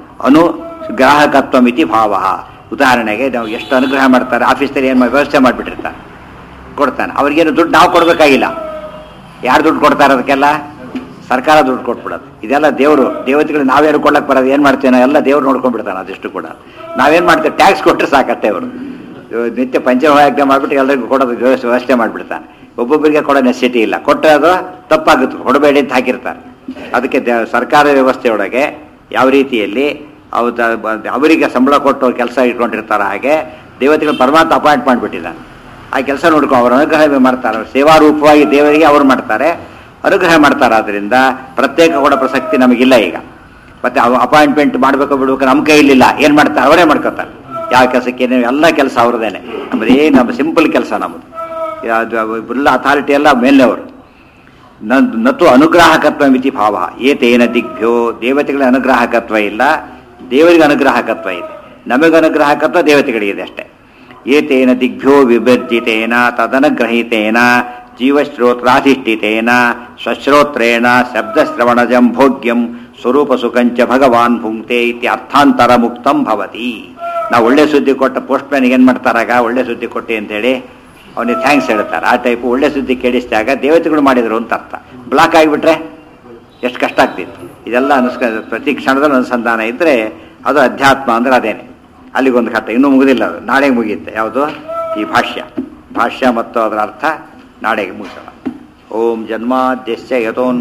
ಅನುಗ್ರಾಹಕತ್ವಂ ಇತಿ ಭಾವ ಉದಾಹರಣೆಗೆ ನಾವು ಎಷ್ಟು ಅನುಗ್ರಹ ಮಾಡ್ತಾರೆ ಆಫೀಸಲ್ಲಿ ಏನು ವ್ಯವಸ್ಥೆ ಮಾಡಿಬಿಟ್ಟಿರ್ತಾರೆ ಕೊಡ್ತಾನೆ ಅವ್ರಿಗೇನು ದುಡ್ಡು ನಾವು ಕೊಡಬೇಕಾಗಿಲ್ಲ ಯಾರು ದುಡ್ಡು ಕೊಡ್ತಾರೆ ಅದಕ್ಕೆಲ್ಲ ಸರ್ಕಾರ ದುಡ್ಡು ಕೊಟ್ಬಿಡೋದು ಇದೆಲ್ಲ ದೇವರು ದೇವತೆಗಳು ನಾವೇನು ಕೊಡ್ಲಕ್ಕೆ ಬರೋದು ಏನು ಮಾಡ್ತೇವೆ ಎಲ್ಲ ದೇವ್ರು ನೋಡ್ಕೊಂಡ್ಬಿಡ್ತಾನೆ ಅದಿಷ್ಟು ಕೂಡ ನಾವೇನು ಮಾಡ್ತೇವೆ ಟ್ಯಾಕ್ಸ್ ಕೊಟ್ಟರೆ ಸಾಕಷ್ಟೇ ಅವರು ನಿತ್ಯ ಪಂಚಮಹಾಯಜ್ಞ ಮಾಡಿಬಿಟ್ಟು ಎಲ್ಲರಿಗೂ ಕೊಡೋದು ವ್ಯವಸ್ಥೆ ವ್ಯವಸ್ಥೆ ಮಾಡಿಬಿಡ್ತಾನೆ ಒಬ್ಬೊಬ್ಬರಿಗೆ ಕೊಡೋ ನೆಸಿಟಿ ಇಲ್ಲ ಕೊಟ್ಟರೆ ಅದು ತಪ್ಪಾಗುತ್ತೆ ಕೊಡಬೇಡಿ ಅಂತ ಹಾಕಿರ್ತಾರೆ ಅದಕ್ಕೆ ದ- ಸರ್ಕಾರ ವ್ಯವಸ್ಥೆಯೊಳಗೆ ಯಾವ ರೀತಿಯಲ್ಲಿ ಅವು ದ- ಬ- ಅವರಿಗೆ ಸಂಬಳ ಕೊಟ್ಟು ಕೆಲಸ ಇಟ್ಕೊಂಡಿರ್ತಾರ ಹಾಗೆ ದೇವತೆಗಳು ಪರಮಾತ್ಮ ಅಪಾಯಿಂಟ್ ಮಾಡಿಬಿಟ್ಟಿದ್ದಾನೆ ಆ ಕೆಲಸ ನೋಡ್ಕೊ ಅವರು ಅನುಗ್ರಹ ಮಾಡ್ತಾರೆ ಸೇವಾ ರೂಪವಾಗಿ ದೇವರಿಗೆ ಅವರು ಮಾಡ್ತಾರೆ ಅನುಗ್ರಹ ಮಾಡ್ತಾರೆ ಅದರಿಂದ ಪ್ರತ್ಯೇಕ ಕೊಡೋ ಪ್ರಸಕ್ತಿ ನಮಗಿಲ್ಲ ಈಗ ಮತ್ತೆ ಅವು ಅಪಾಯಿಂಟ್ಮೆಂಟ್ ಮಾಡಬೇಕು ಬಿಡ್ಬೇಕು ನಮ್ಮ ಕೈಲಿಲ್ಲ ಏನು ಮಾಡ್ತಾರೆ ಅವರೇ ಮಾಡ್ಕೋತಾರೆ ಯಾವ ಕೆಲಸಕ್ಕೆ ಏನೇನು ಎಲ್ಲ ಕೆಲಸ ಅವ್ರದ್ದೇನೆ ನಮ್ಮದೇ ನಮ್ಮ ಸಿಂಪಲ್ ಕೆಲಸ ನಮ್ಮದು ಅದು ಫುಲ್ ಅಥಾರಿಟಿ ಎಲ್ಲ ಮೇಲೆಯವರು ನ- ನತು ಅನುಗ್ರಾಹಕತ್ವ ಮಿತಿ ಭಾವ ಏತೇನ ದಿಗ್ಭ್ಯೋ ದೇವತೆಗಳ ಅನುಗ್ರಾಹಕತ್ವ ಇಲ್ಲ ದೇವರಿಗೆ ಅನುಗ್ರಾಹಕತ್ವ ಇದೆ ನಮಗೆ ಅನುಗ್ರಾಹಕತ್ವ ದೇವತೆಗಳಿಗಿದೆ ಅಷ್ಟೇ ಏತೇನ ದಿಗ್ಭ್ಯೋ ವಿಭರ್ಜಿತೇನ ತದನುಗ್ರಹಿತೇನ ಜೀವಶ್ರೋತ್ರಾಧಿಷ್ಠಿತೇನ ಸ್ವಶ್ರೋತ್ರೇಣ ಶಬ್ದಶ್ರವಣಜಂ ಭೋಗ್ಯಂ ಸ್ವರೂಪ ಸುಖಂಚ ಭಗವಾನ್ ಭುಂಕ್ತೆ ಇತಿ ಅರ್ಥಾಂತರ ಮುಕ್ತಂ ಭವತಿ ನಾವು ಒಳ್ಳೆ ಸುದ್ದಿ ಕೊಟ್ಟ ಪೋಸ್ಟ್ ಮ್ಯಾನಿಗೆ ಏನು ಮಾಡ್ತಾರಾಗ ಒಳ್ಳೆ ಸುದ್ದಿ ಕೊಟ್ಟಿ ಅಂತೇಳಿ ಅವನಿಗೆ ಥ್ಯಾಂಕ್ಸ್ ಹೇಳ್ತಾರೆ ಆ ಟೈಪ್ ಒಳ್ಳೆ ಸುದ್ದಿ ಕೇಳಿಸಿದಾಗ ದೇವತೆಗಳು ಮಾಡಿದ್ರು ಅಂತ ಅರ್ಥ ಬ್ಲಾಕ್ ಆಗಿಬಿಟ್ರೆ ಎಷ್ಟು ಕಷ್ಟ ಆಗ್ತಿತ್ತು ಇದೆಲ್ಲ ಅನುಸ್ಕ ಪ್ರತಿ ಕ್ಷಣದಲ್ಲಿ ಅನುಸಂಧಾನ ಇದ್ದರೆ ಅದು ಅಧ್ಯಾತ್ಮ ಅಂದ್ರೆ ಅದೇನೆ ಅಲ್ಲಿಗೊಂದು ಘಟ್ಟ ಇನ್ನೂ ಮುಗಿದಿಲ್ಲ ಅದು ನಾಳೆಗೆ ಮುಗಿಯುತ್ತೆ ಯಾವುದು ಈ ಭಾಷ್ಯ ಭಾಷ್ಯ ಮತ್ತು ಅದರ ಅರ್ಥ ನಾಳೆಗೆ ಮುಗಿಸೋಣ ಓಂ ಜನ್ಮಾದ್ಯಸ್ಯ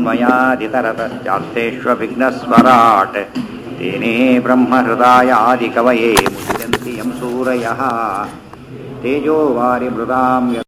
ಯಥೋನ್ಮಯಾದಿತರತಶ್ಚಾರ್ಥೇಷ್ವವಿಘ್ನಸ್ವರಾಟ್ ತೇನೇ ಬ್ರಹ್ಮಹೃದಾಯ ಆದಿಕವಯೇ ಮುಚ್ಯಂತಿ ಯಂ ಸೂರಯಃ ತೇಜೋ ವಾರಿ ಮೃದಾಂ